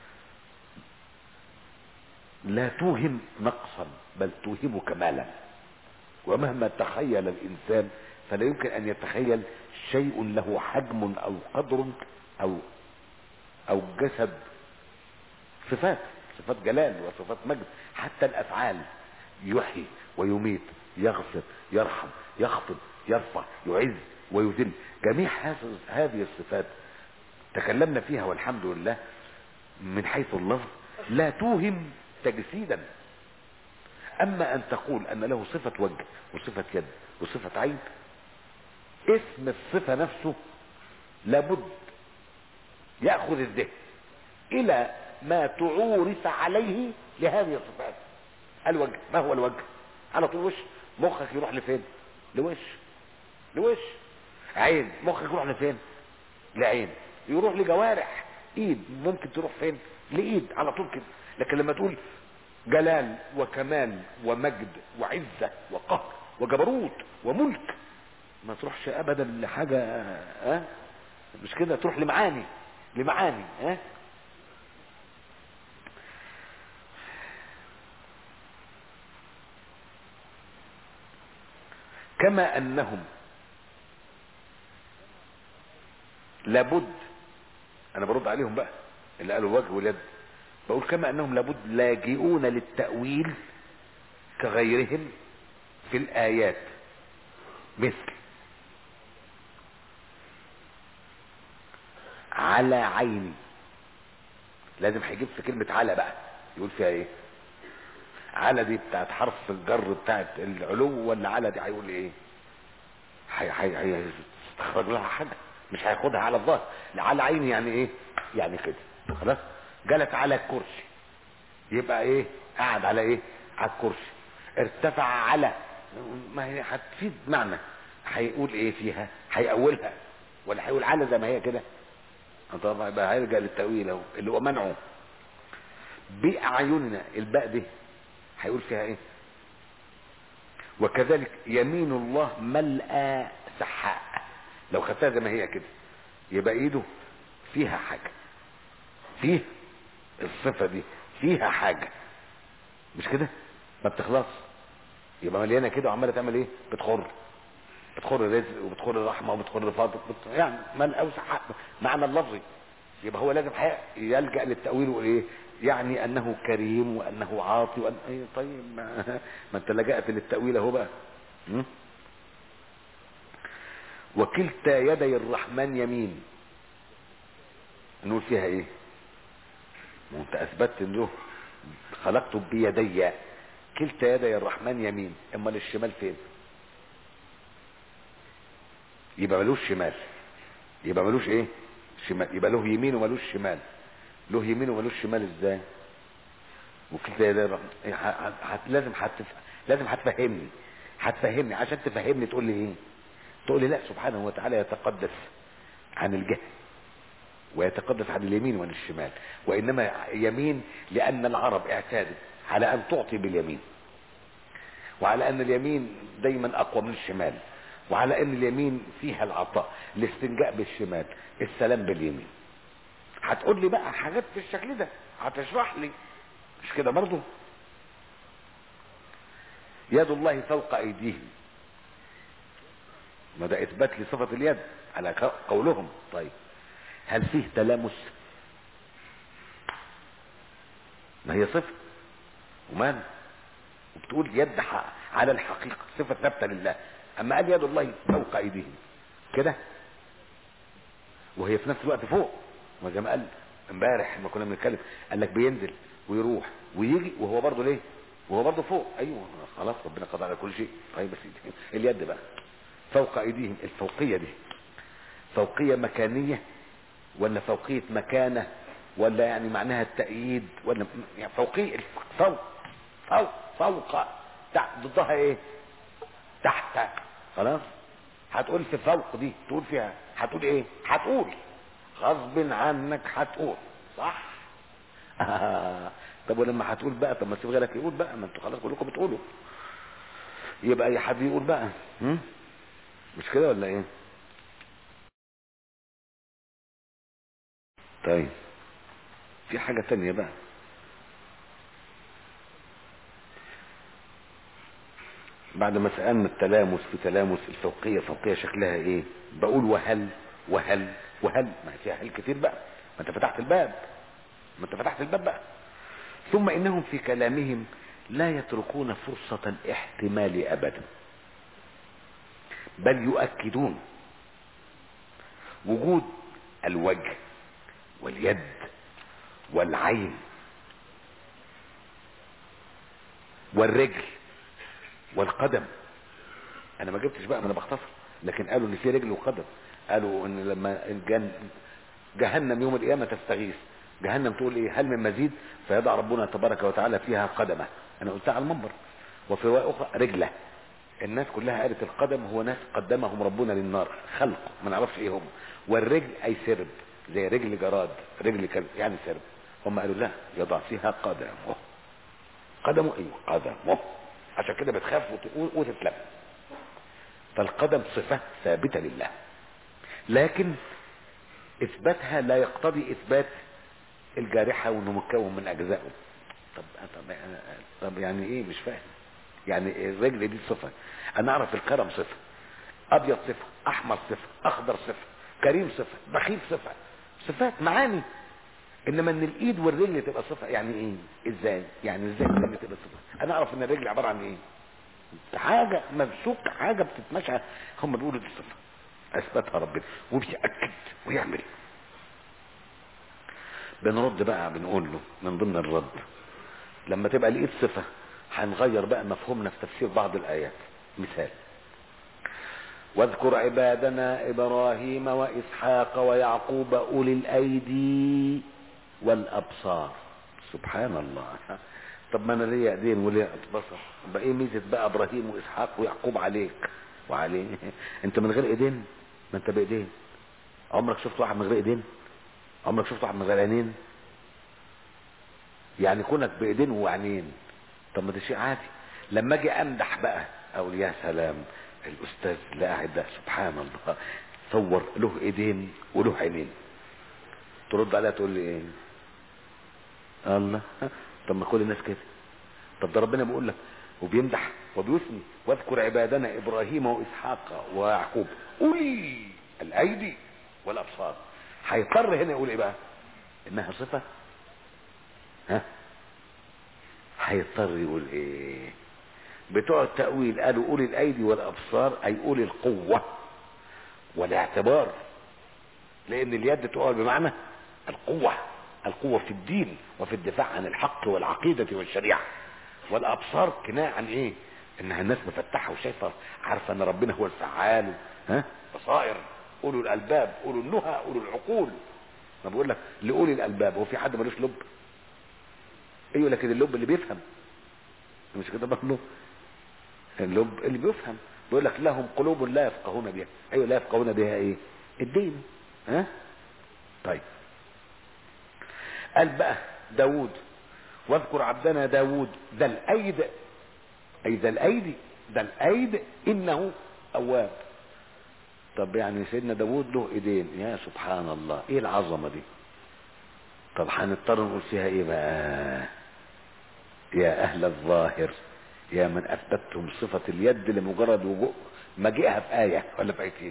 لا توهم نقصا بل توهم كمالا ومهما تخيل الانسان فلا يمكن ان يتخيل شيء له حجم او قدر او او جسد صفات صفات جلال وصفات مجد حتى الافعال يحيي ويميت يغفر يرحم يخفض يرفع يعز ويذل جميع هذه الصفات تكلمنا فيها والحمد لله من حيث اللفظ لا توهم تجسيدا اما ان تقول ان له صفة وجه وصفة يد وصفة عين اسم الصفة نفسه لابد يأخذ الذهن الى ما تعورف عليه لهذه الصفات الوجه ما هو الوجه على طول وش مخك يروح لفين لوش لوش عين مخك يروح لفين لعين يروح لجوارح ايد ممكن تروح فين لايد على طول كده لكن لما تقول جلال وكمال ومجد وعزة وقهر وجبروت وملك ما تروحش ابدا لحاجة ها أه؟ مش كده تروح لمعاني لمعاني ها أه؟ كما انهم لابد انا برد عليهم بقى اللي قالوا الوجه واليد بقول كما انهم لابد لاجئون للتأويل كغيرهم في الآيات مثل على عيني لازم هيجيب في كلمة على بقى يقول فيها ايه على دي بتاعت حرف الجر بتاعت العلو ولا على دي هيقول ايه هيستخرج لها حاجة مش هياخدها على الظاهر على عيني يعني ايه يعني كده خلاص جلس على الكرسي يبقى ايه قاعد على ايه على الكرسي ارتفع على ما هي هتفيد معنى هيقول ايه فيها هيأولها ولا هيقول على زي ما هي كده طبعا يبقى هيرجع للتأويل اهو اللي هو منعه بأعيننا الباء دي هيقول فيها ايه وكذلك يمين الله ملأ سحاء لو خدتها زي ما هي كده يبقى ايده فيها حاجة فيه الصفة دي فيها حاجة مش كده ما بتخلص يبقى مليانة كده وعمالة تعمل ايه بتخر بتخر رزق وبتخر رحمة وبتخر فاضل بت... يعني ملأ وسحاء معنى اللفظي يبقى هو لازم يلجأ للتأويل وايه يعني انه كريم وانه عاطي وان ايه طيب ما, ما انت لجأت للتأويل اهو بقى م? وكلتا يدي الرحمن يمين نقول فيها ايه ما انت اثبتت انه خلقته بيدي كلتا يدي الرحمن يمين امال الشمال فين يبقى ملوش شمال يبقى ملوش ايه شمال يبقى له يمين وملوش شمال له يمين وملوش شمال ازاي وكلتا يدي الرحمن هت... لازم هتف... لازم هتفهمني هتفهمني عشان تفهمني تقول لي ايه تقول لي لا سبحانه وتعالى يتقدس عن الجهل ويتقدس عن اليمين وعن الشمال وانما يمين لان العرب اعتادت على ان تعطي باليمين وعلى ان اليمين دايما اقوى من الشمال وعلى ان اليمين فيها العطاء الاستنجاء بالشمال السلام باليمين هتقول لي بقى حاجات في الشكل ده هتشرح لي مش كده برضه يد الله فوق ايديهم ما ده اثبات لصفة اليد على قولهم طيب هل فيه تلامس ما هي صفة ومان وبتقول يد على الحقيقة صفة ثابتة لله اما قال يد الله فوق ايديهم كده وهي في نفس الوقت فوق وزي ما قال امبارح لما كنا بنتكلم قال لك بينزل ويروح ويجي وهو برضه ليه وهو برضه فوق ايوه خلاص ربنا قضى على كل شيء طيب بس اليد بقى فوق ايديهم الفوقية دي فوقية مكانية ولا فوقية مكانة ولا يعني معناها التأييد ولا يعني فوقية فوق فوق فوق تحت ضدها ايه تحت خلاص هتقول في فوق دي تقول فيها هتقول ايه هتقول غصب عنك هتقول صح آه. طب ولما هتقول بقى طب ما تسيب غيرك يقول بقى ما انتوا خلاص كلكم بتقولوا يبقى اي حد يقول بقى هم؟ مش كده ولا ايه طيب في حاجة تانية بقى بعد ما سألنا التلامس في تلامس الفوقية فوقية شكلها ايه بقول وهل وهل وهل ما هي فيها هل كتير بقى ما انت فتحت الباب ما انت فتحت الباب بقى ثم انهم في كلامهم لا يتركون فرصة الاحتمال ابدا بل يؤكدون وجود الوجه واليد والعين والرجل والقدم انا ما جبتش بقى ما انا بختصر لكن قالوا ان في رجل وقدم قالوا ان لما الجن جهنم يوم القيامه تستغيث جهنم تقول ايه هل من مزيد فيضع ربنا تبارك وتعالى فيها قدمه انا قلتها على المنبر وفي روايه اخرى رجله الناس كلها قالت القدم هو ناس قدمهم ربنا للنار خلق ما نعرفش ايه هم والرجل اي سرب زي رجل جراد رجل كلب يعني سرب هم قالوا لا يضع فيها قدمه قدمه ايوه قدمه عشان كده بتخاف وتقول وتتلم فالقدم صفة ثابتة لله لكن اثباتها لا يقتضي اثبات الجارحة وانه مكون من اجزائه طب طب طب يعني ايه مش فاهم يعني الرجل دي صفة انا اعرف الكرم صفة ابيض صفة احمر صفة اخضر صفة كريم صفة بخيل صفة صفات معاني انما ان الايد والرجل تبقى صفة يعني ايه ازاي يعني ازاي الرجل تبقى صفة انا اعرف ان الرجل عبارة عن ايه حاجة ممسوك حاجة بتتمشى هم بيقولوا دي صفة اثبتها ربنا وبيأكد ويعمل بنرد بقى بنقول له من ضمن الرد لما تبقى الايد صفة هنغير بقى مفهومنا في تفسير بعض الايات مثال واذكر عبادنا ابراهيم واسحاق ويعقوب اولي الايدي والابصار سبحان الله طب ما انا ليا ايدين وليا بصر بقى ايه ميزه بقى ابراهيم واسحاق ويعقوب عليك وعليه انت من غير ايدين ما انت بايدين عمرك شفت واحد من غير ايدين عمرك شفت واحد من غير عينين يعني كونك بايدين وعينين طب ما ده شيء عادي لما اجي امدح بقى اقول يا سلام الاستاذ اللي قاعد ده سبحان الله صور له ايدين وله عينين ترد عليها تقول لي ايه الله طب ما كل الناس كده طب ده ربنا بيقول لك وبيمدح وبيثني واذكر عبادنا ابراهيم واسحاق ويعقوب اولي الايدي والابصار هيضطر هنا يقول ايه بقى انها صفه ها هيضطر يقول ايه بتوع التأويل قالوا أولي الأيدي والأبصار أي أولي القوة والاعتبار لأن اليد تقول بمعنى القوة القوة في الدين وفي الدفاع عن الحق والعقيدة والشريعة والأبصار كناية عن إيه؟ إنها الناس مفتحة وشايفة عارفة إن ربنا هو الفعال ها؟ بصائر أولو الألباب أولو النهى أولو العقول ما بقول لك لأولي الألباب هو في حد ملوش لب؟ أيوه لكن اللب اللي بيفهم مش كده برضه اللب اللي بيفهم بيقول لك لهم قلوب لا يفقهون بها ايوه لا يفقهون بها ايه الدين ها طيب قال بقى داود واذكر عبدنا داود ذا الايد اي ذا الايدي ذا الايد انه اواب طب يعني سيدنا داود له ايدين يا سبحان الله ايه العظمه دي طب هنضطر نقول فيها ايه بقى يا اهل الظاهر يا من اثبتتم صفة اليد لمجرد وجوء مجيئها في آية ولا في آيتين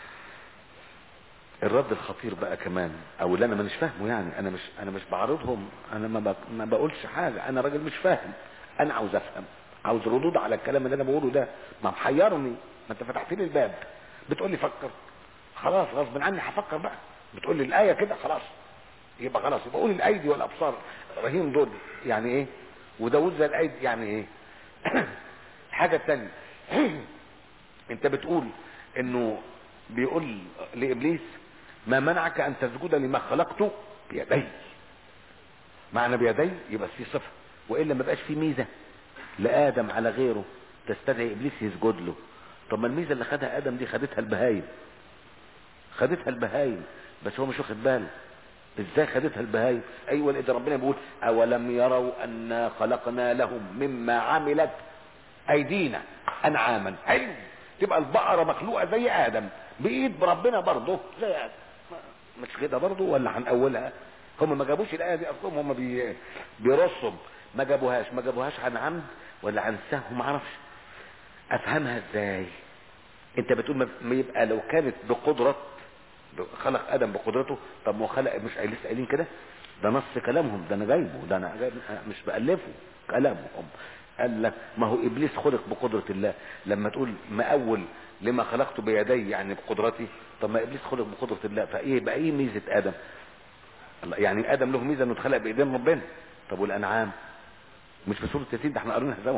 الرد الخطير بقى كمان او اللي انا مش فاهمه يعني انا مش انا مش بعرضهم انا ما, بق... ما بقولش حاجة انا راجل مش فاهم انا عاوز افهم عاوز ردود على الكلام اللي انا بقوله ده ما محيرني ما انت فتحت لي الباب بتقول لي فكر خلاص غصب عني هفكر بقى بتقول لي الايه كده خلاص يبقى خلاص يبقى قول الايدي والابصار رهين دول يعني ايه وداود زي الايدي يعني ايه حاجة تانية انت بتقول انه بيقول لابليس ما منعك ان تسجد لما خلقته بيدي معنى بيدي يبقى في صفة والا ما بقاش في ميزة لادم على غيره تستدعي ابليس يسجد له طب ما الميزة اللي خدها ادم دي خدتها البهايم خدتها البهايم بس هو مش واخد باله ازاي خدتها البهايم ايوه لان ربنا بيقول اولم يروا انا خلقنا لهم مما عملت ايدينا انعاما حلو تبقى البقره مخلوقه زي ادم بايد ربنا برضه زي ادم مش كده برضه ولا هنقولها هم ما جابوش الايه دي اصلا هم بي... بيرصوا ما جابوهاش ما جابوهاش عن عمد ولا عن سهو ما اعرفش افهمها ازاي انت بتقول ما ما يبقى لو كانت بقدره خلق ادم بقدرته طب ما هو خلق مش لسه قايلين كده ده نص كلامهم ده انا جايبه ده انا جايب مش بالفه كلامهم قال لك ما هو ابليس خلق بقدره الله لما تقول مأول لما خلقت بيدي يعني بقدرتي طب ما ابليس خلق بقدره الله فايه بقى ايه ميزه ادم الله يعني ادم له ميزه انه اتخلق بايدين ربنا طب والانعام مش في سوره ياسين ده احنا قريناها سوا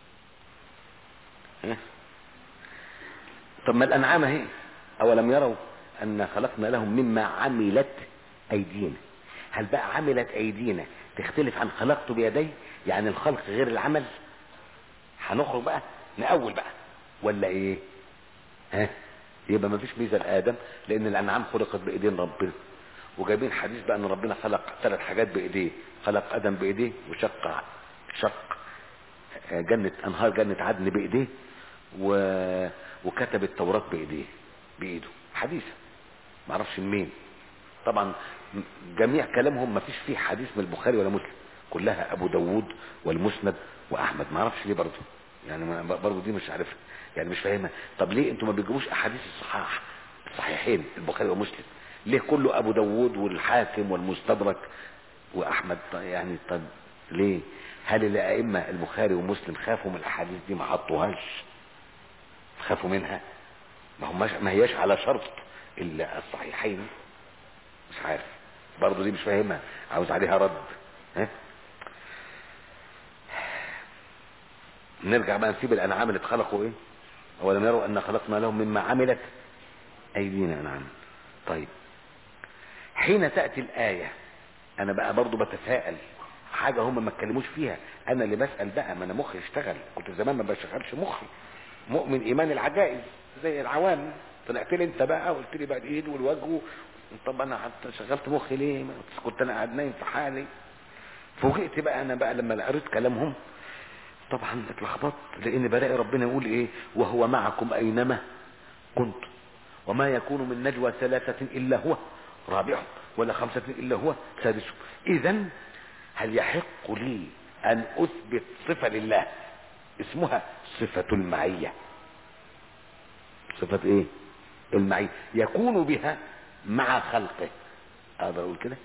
إيه؟ طب ما الانعام اهي اولم يروا ان خلقنا لهم مما عملت ايدينا هل بقى عملت ايدينا تختلف عن خلقت بيدي يعني الخلق غير العمل هنخرج بقى نأول بقى ولا ايه ها يبقى ما فيش ميزه لادم لان الانعام خلقت بايدين ربنا وجايبين حديث بقى ان ربنا خلق ثلاث حاجات بايديه خلق ادم بايديه وشق شق جنة انهار جنة عدن بايديه و... وكتب التوراة بايديه بايده حديثة معرفش مين طبعا جميع كلامهم ما فيش فيه حديث من البخاري ولا مسلم كلها ابو داوود والمسند واحمد ما اعرفش ليه برضه يعني برضه دي مش عارفها يعني مش فاهمها طب ليه انتوا ما بتجيبوش احاديث الصحاح الصحيحين البخاري ومسلم ليه كله ابو داوود والحاكم والمستدرك واحمد يعني طب ليه هل الائمه البخاري ومسلم خافوا من الاحاديث دي ما حطوهاش خافوا منها ما هماش ما هياش على شرط الصحيحين مش عارف برضه دي مش فاهمها عاوز عليها رد ها نرجع بقى نسيب الانعام اللي اتخلقوا ايه اولم يروا ان خلقنا لهم مما عملت ايدينا انعام طيب حين تاتي الايه انا بقى برضو بتساءل حاجه هم ما اتكلموش فيها انا اللي بسال بقى ما انا مخي اشتغل كنت زمان ما بشغلش مخي مؤمن ايمان العجائز زي العوام طلعت لي انت بقى وقلت لي بقى الايد والوجه طب انا حتى شغلت مخي ليه كنت انا قاعد نايم في حالي فوجئت بقى انا بقى لما قريت كلامهم طبعا اتلخبطت لان بلاقي ربنا يقول ايه وهو معكم اينما كنتم وما يكون من نجوى ثلاثة الا هو رابعهم ولا خمسة الا هو سادسهم اذا هل يحق لي ان اثبت صفة لله اسمها صفة المعية صفة ايه المعية يكون بها مع خلقه اقدر اقول كده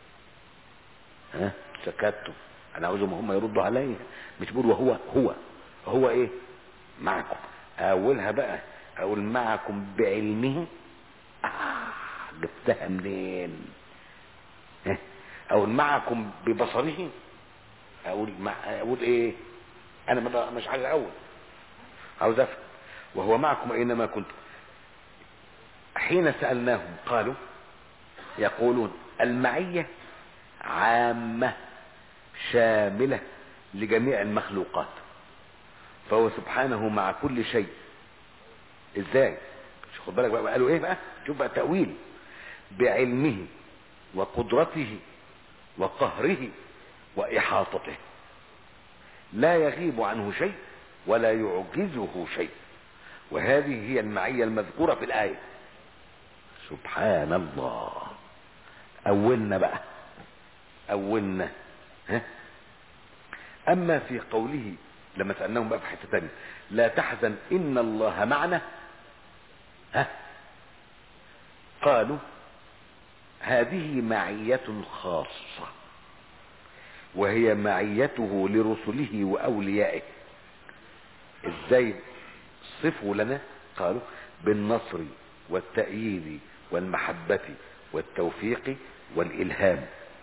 ها سكتوا انا عاوزهم هم يردوا عليا مش بقول وهو هو هو ايه معكم اولها بقى اقول معكم بعلمه آه جبتها منين ها اقول معكم ببصره اقول مع اقول ايه انا مش عايز اقول عاوز افهم وهو معكم اينما كنتم حين سالناهم قالوا يقولون المعيه عامه شامله لجميع المخلوقات فهو سبحانه مع كل شيء ازاي مش خد بالك بقى قالوا ايه بقى شوف بقى التاويل بعلمه وقدرته وقهره واحاطته لا يغيب عنه شيء ولا يعجزه شيء وهذه هي المعيه المذكوره في الايه سبحان الله اولنا بقى اولنا ها اما في قوله لما سالناهم بقى في حته ثانيه لا تحزن ان الله معنا ها قالوا هذه معيه خاصه وهي معيته لرسله واوليائه ازاي صفوا لنا قالوا بالنصر والتأييد والمحبة والتوفيق والإلهام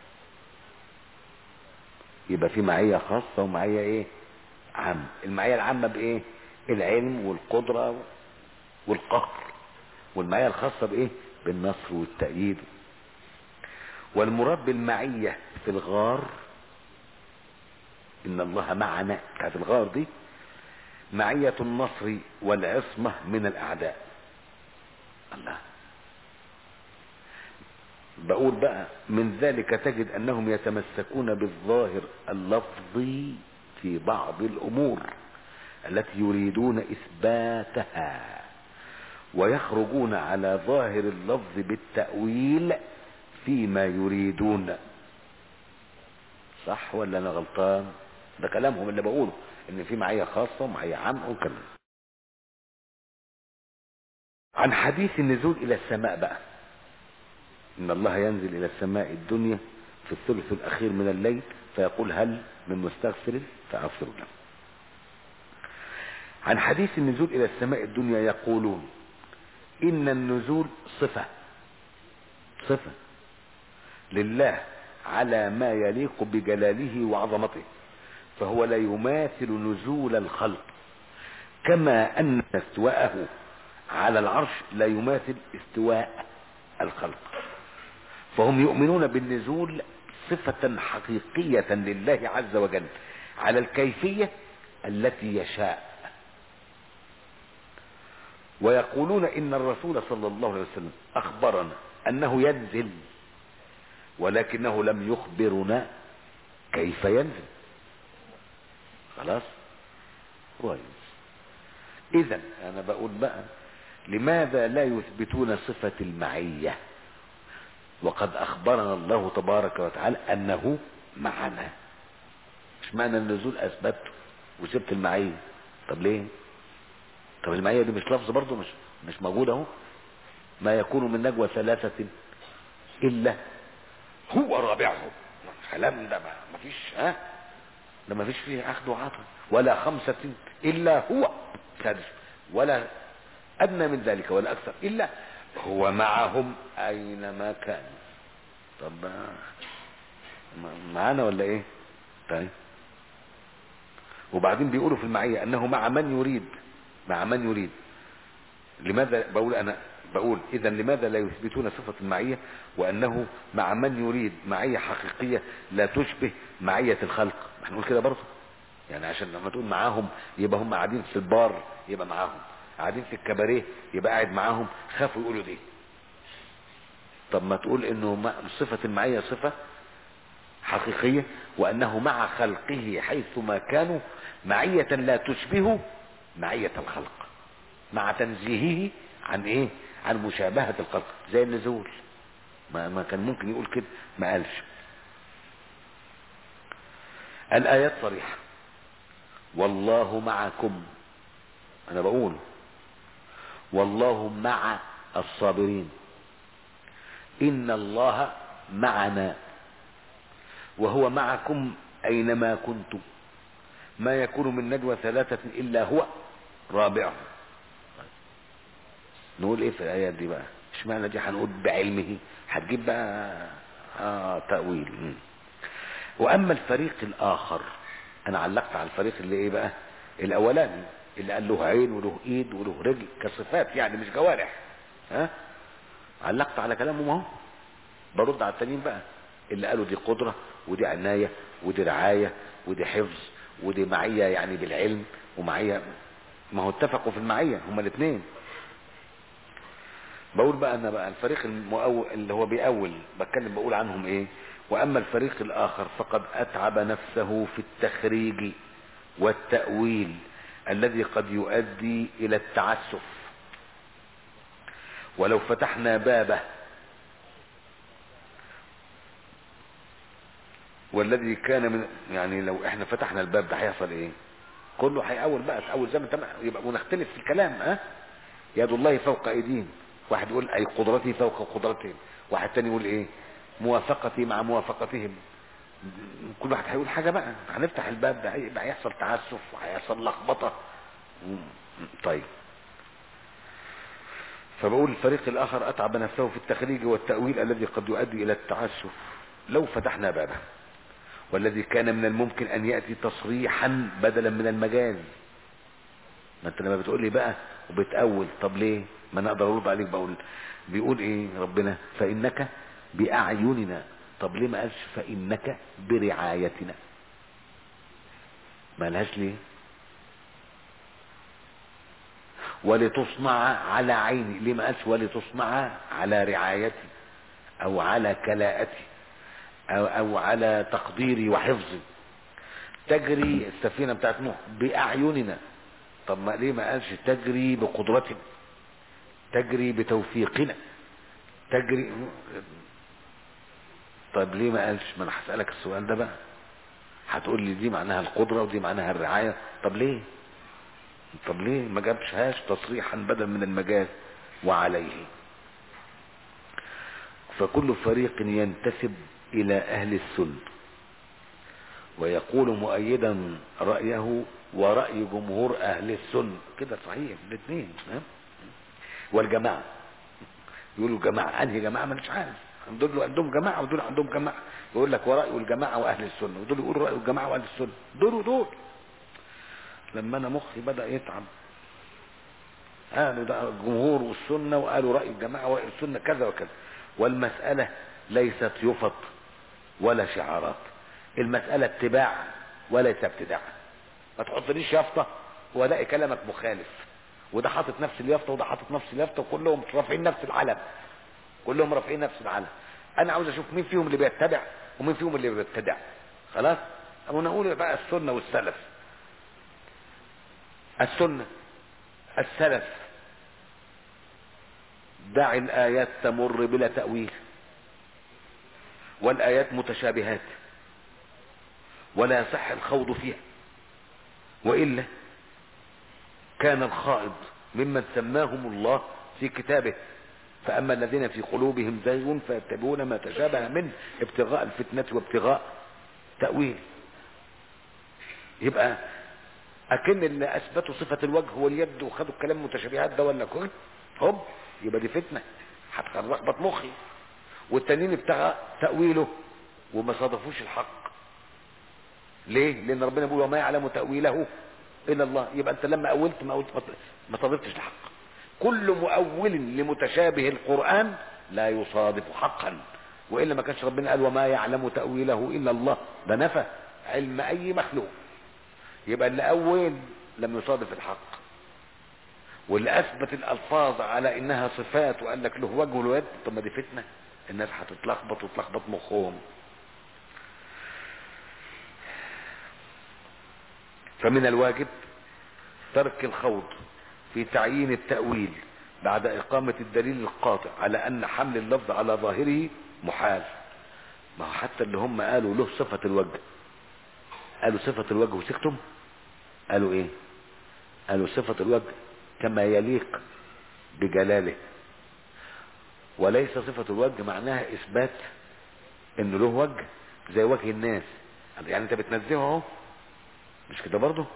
يبقى في معية خاصة ومعية ايه عامة المعية العامة بايه العلم والقدرة والقهر والمعية الخاصة بايه بالنصر والتأييد والمراد بالمعية في الغار ان الله معنا كانت الغار دي معية النصر والعصمة من الاعداء الله بقول بقى من ذلك تجد انهم يتمسكون بالظاهر اللفظي في بعض الامور التي يريدون اثباتها ويخرجون على ظاهر اللفظ بالتأويل فيما يريدون صح ولا انا غلطان ده كلامهم اللي بقوله ان في معية خاصة ومعية عامة وكذا عن حديث النزول الى السماء بقى ان الله ينزل الى السماء الدنيا في الثلث الاخير من الليل فيقول هل من مستغفر فاغفر له عن حديث النزول الى السماء الدنيا يقولون ان النزول صفة صفة لله على ما يليق بجلاله وعظمته فهو لا يماثل نزول الخلق كما ان استواءه على العرش لا يماثل استواء الخلق فهم يؤمنون بالنزول صفة حقيقية لله عز وجل على الكيفية التي يشاء ويقولون ان الرسول صلى الله عليه وسلم اخبرنا انه ينزل ولكنه لم يخبرنا كيف ينزل خلاص كويس اذا انا بقول بقى لماذا لا يثبتون صفة المعية وقد اخبرنا الله تبارك وتعالى انه معنا مش معنى النزول اثبته وسبت المعية طب ليه طب المعية دي مش لفظ برضه مش مش موجود اهو ما يكون من نجوى ثلاثة الا هو رابعهم كلام ده ما فيش ها ده ما فيش فيه اخذ وعطاء ولا خمسة الا هو سادس ولا ادنى من ذلك ولا اكثر الا هو معهم اينما كان طب معانا ولا ايه طيب وبعدين بيقولوا في المعية انه مع من يريد مع من يريد لماذا بقول انا بقول اذا لماذا لا يثبتون صفة المعية وانه مع من يريد معية حقيقية لا تشبه معية الخلق هنقول كده برضه يعني عشان لما تقول معاهم يبقى هم قاعدين في البار يبقى معاهم قاعدين في الكباريه يبقى قاعد معاهم خافوا يقولوا دي طب ما تقول انه صفة المعية صفة حقيقية وانه مع خلقه حيثما كانوا معية لا تشبه معية الخلق مع تنزيهه عن ايه عن مشابهة الخلق زي النزول ما, ما كان ممكن يقول كده ما قالش الآيات صريحة والله معكم أنا بقول والله مع الصابرين إن الله معنا وهو معكم أينما كنتم ما يكون من نجوى ثلاثة إلا هو رابعهم نقول ايه في الايات دي بقى اشمعنى دي هنقول بعلمه هتجيب بقى اه تأويل مم. واما الفريق الاخر انا علقت على الفريق اللي ايه بقى الاولاني اللي قال له عين وله ايد وله رجل كصفات يعني مش جوارح ها علقت على كلامهم اهو برد على التانيين بقى اللي قالوا دي قدرة ودي عناية ودي رعاية ودي حفظ ودي معية يعني بالعلم ومعية ما هو اتفقوا في المعية هما الاثنين بقول بقى انا بقى الفريق المؤول اللي هو بيأول بتكلم بقول عنهم ايه واما الفريق الاخر فقد اتعب نفسه في التخريج والتأويل الذي قد يؤدي الى التعسف ولو فتحنا بابه والذي كان من يعني لو احنا فتحنا الباب ده هيحصل ايه كله هيأول بقى اول زمن تمام يبقى ونختلف في الكلام ها يد الله فوق ايديهم واحد يقول اي قدرتي فوق قدرتهم واحد تاني يقول ايه موافقتي مع موافقتهم كل واحد هيقول حاجه بقى هنفتح الباب ده هيبقى هيحصل تعسف وهيحصل لخبطه طيب فبقول الفريق الاخر اتعب نفسه في التخريج والتاويل الذي قد يؤدي الى التعسف لو فتحنا بابه والذي كان من الممكن ان ياتي تصريحا بدلا من المجاز ما انت لما بتقول لي بقى وبتأول طب ليه ما انا اقدر ارد عليك بقول بيقول ايه ربنا فانك باعيننا طب ليه ما قالش فانك برعايتنا ما لهاش ليه ولتصنع على عيني ليه ما قالش ولتصنع على رعايتي او على كلاءتي او, أو على تقديري وحفظي تجري السفينة بتاعت نوح بأعيننا طب ما ليه ما قالش تجري بقدرتنا تجري بتوفيقنا تجري طيب ليه ما قالش ما انا هسألك السؤال ده بقى هتقول لي دي معناها القدرة ودي معناها الرعاية طب ليه طب ليه ما جابشهاش تصريحا بدل من المجاز وعليه فكل فريق ينتسب الى اهل السنة ويقول مؤيدا رأيه ورأي جمهور اهل السنة كده صحيح الاثنين والجماعة يقولوا جماعة انهي جماعة ما مش عارف دول عندهم جماعة ودول عندهم جماعة يقول لك ورأي الجماعة واهل السنة ودول يقولوا رأي الجماعة واهل السنة دول ودول لما انا مخي بدأ يتعب قالوا ده الجمهور والسنة وقالوا رأي الجماعة ورأي السنة كذا وكذا والمسألة ليست يفط ولا شعارات المسألة اتباع وليس ابتداع ما تحطليش يافطة والاقي كلامك مخالف وده حاطط نفس اليافطة وده حاطط نفس اليافطة وكلهم رافعين نفس العلم كلهم رافعين نفس العلم انا عاوز اشوف مين فيهم اللي بيتبع ومين فيهم اللي بيبتدع خلاص او نقول بقى السنة والسلف السنة السلف دع الآيات تمر بلا تأويل والآيات متشابهات ولا يصح الخوض فيها وإلا كان الخائض ممن سماهم الله في كتابه فأما الذين في قلوبهم زيغ فيتبعون ما تشابه منه ابتغاء الفتنة وابتغاء تأويل يبقى أكن اللي أثبتوا صفة الوجه واليد وخدوا الكلام متشابهات ده ولا كل هم يبقى دي فتنة هتخبط مخي والتانيين ابتغى تأويله وما صادفوش الحق ليه لان ربنا بيقول وما يعلم تأويله الا الله يبقى انت لما اولت ما أولت ما صادفتش الحق كل مؤول لمتشابه القرآن لا يصادف حقا وإلا ما كانش ربنا قال وما يعلم تأويله إلا الله ده نفى علم أي مخلوق يبقى اللي أول لم يصادف الحق واللي أثبت الألفاظ على إنها صفات وقال لك له وجه ولو يد طب ما دي فتنة الناس هتتلخبط وتلخبط مخهم فمن الواجب ترك الخوض في تعيين التأويل بعد إقامة الدليل القاطع على أن حمل اللفظ على ظاهره محال ما هو حتى اللي هم قالوا له صفة الوجه قالوا صفة الوجه وسكتم قالوا ايه قالوا صفة الوجه كما يليق بجلاله وليس صفة الوجه معناها اثبات انه له وجه زي وجه الناس يعني انت بتنزهه اهو مش كده برضه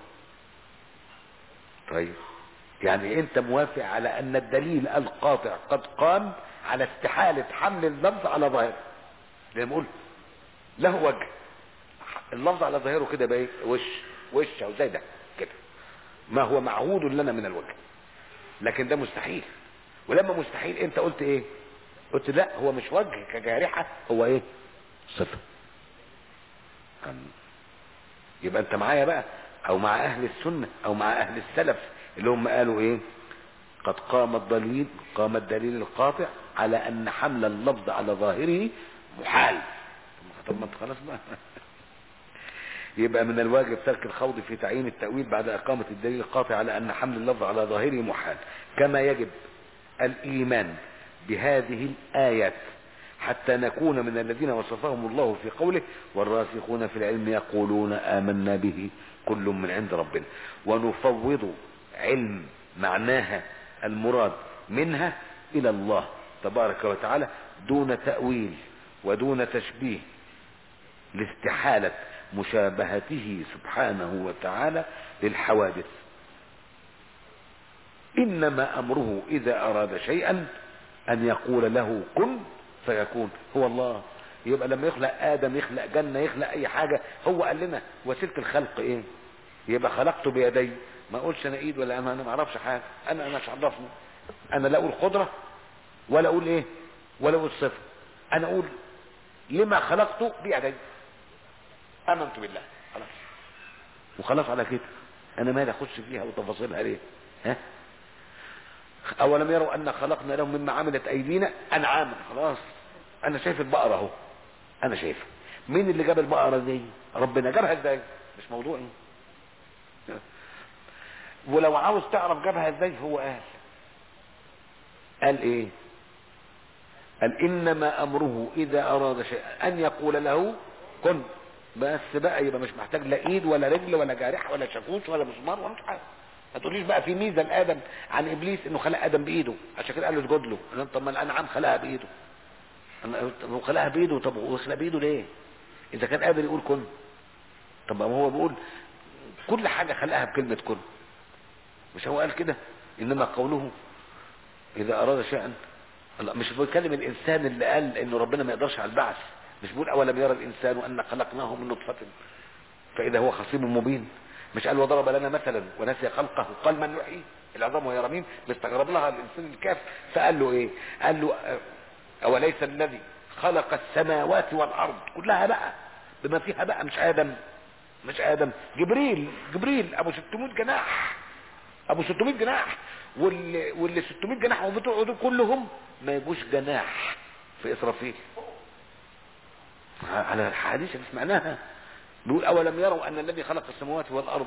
طيب يعني انت موافق على ان الدليل القاطع قد قام على استحالة حمل اللفظ على ظاهره زي ما قلت له وجه اللفظ على ظاهره كده بقى وش وش او زي ده كده ما هو معهود لنا من الوجه لكن ده مستحيل ولما مستحيل انت قلت ايه قلت لا هو مش وجه كجارحة هو ايه صفة يبقى انت معايا بقى او مع اهل السنة او مع اهل السلف اللي هم قالوا ايه قد قام الدليل قام الدليل القاطع على ان حمل اللفظ على ظاهره محال طب ما خلاص بقى يبقى من الواجب ترك الخوض في تعيين التأويل بعد إقامة الدليل القاطع على أن حمل اللفظ على ظاهره محال كما يجب الإيمان بهذه الآيات حتى نكون من الذين وصفهم الله في قوله والراسخون في العلم يقولون آمنا به كل من عند ربنا ونفوض علم معناها المراد منها إلى الله تبارك وتعالى دون تأويل ودون تشبيه لاستحالة مشابهته سبحانه وتعالى للحوادث إنما أمره إذا أراد شيئا أن يقول له كن فيكون هو الله يبقى لما يخلق آدم يخلق جنة يخلق أي حاجة هو قال لنا وسيلة الخلق إيه يبقى خلقته بيدي ما أقولش أنا إيد ولا أنا أنا ما أعرفش حاجة أنا أنا مش عرفني أنا لا أقول قدرة ولا أقول إيه ولا أقول صفة أنا أقول لما خلقته بيدي امنت بالله خلاص وخلاص على كده انا مالي اخش فيها وتفاصيلها ليه ها اولم يروا ان خلقنا لهم مما عملت ايدينا انعاما خلاص انا شايف البقرة اهو انا شايفها مين اللي جاب البقرة دي ربنا جابها ازاي مش موضوعي ولو عاوز تعرف جابها ازاي هو قال قال ايه قال انما امره اذا اراد شيئا ان يقول له كن بس بقى يبقى مش محتاج لا ايد ولا رجل ولا جارحه ولا شاكوش ولا مسمار ولا مش حاجه ما تقوليش بقى في ميزه لادم عن ابليس انه خلق ادم بايده عشان كده قال له اسجد له قال طب ما الانعام خلقها بايده أنا- هو خلقها بايده طب هو خلقها بايده ليه اذا كان قادر يقول كن طب ما هو بيقول كل حاجه خلقها بكلمه كن مش هو قال كده انما قوله اذا اراد شيئا الله مش بيتكلم الانسان اللي قال انه ربنا ما يقدرش على البعث مش بيقول اولم يرى الانسان ان خلقناه من نطفه فاذا هو خصيم مبين مش قال وضرب لنا مثلا ونسي خلقه قال من يحيي العظام وهي رميم مستغرب لها الانسان الكاف فقال له ايه قال له آه، اوليس الذي خلق السماوات والارض كلها بقى بما فيها بقى مش ادم مش ادم جبريل جبريل ابو 600 جناح ابو 600 جناح واللي واللي 600 جناح وبتوعه دول كلهم ما يجوش جناح في اسرافيل على الحديث اللي سمعناها بيقول اولم يروا ان الذي خلق السماوات والارض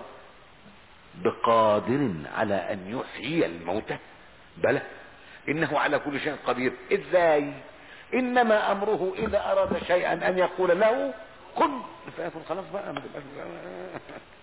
بقادر على ان يحيي الموتى بلى انه على كل شيء قدير ازاي انما امره اذا اراد شيئا ان يقول له كن فيكون خلاص بقى ما تبقاش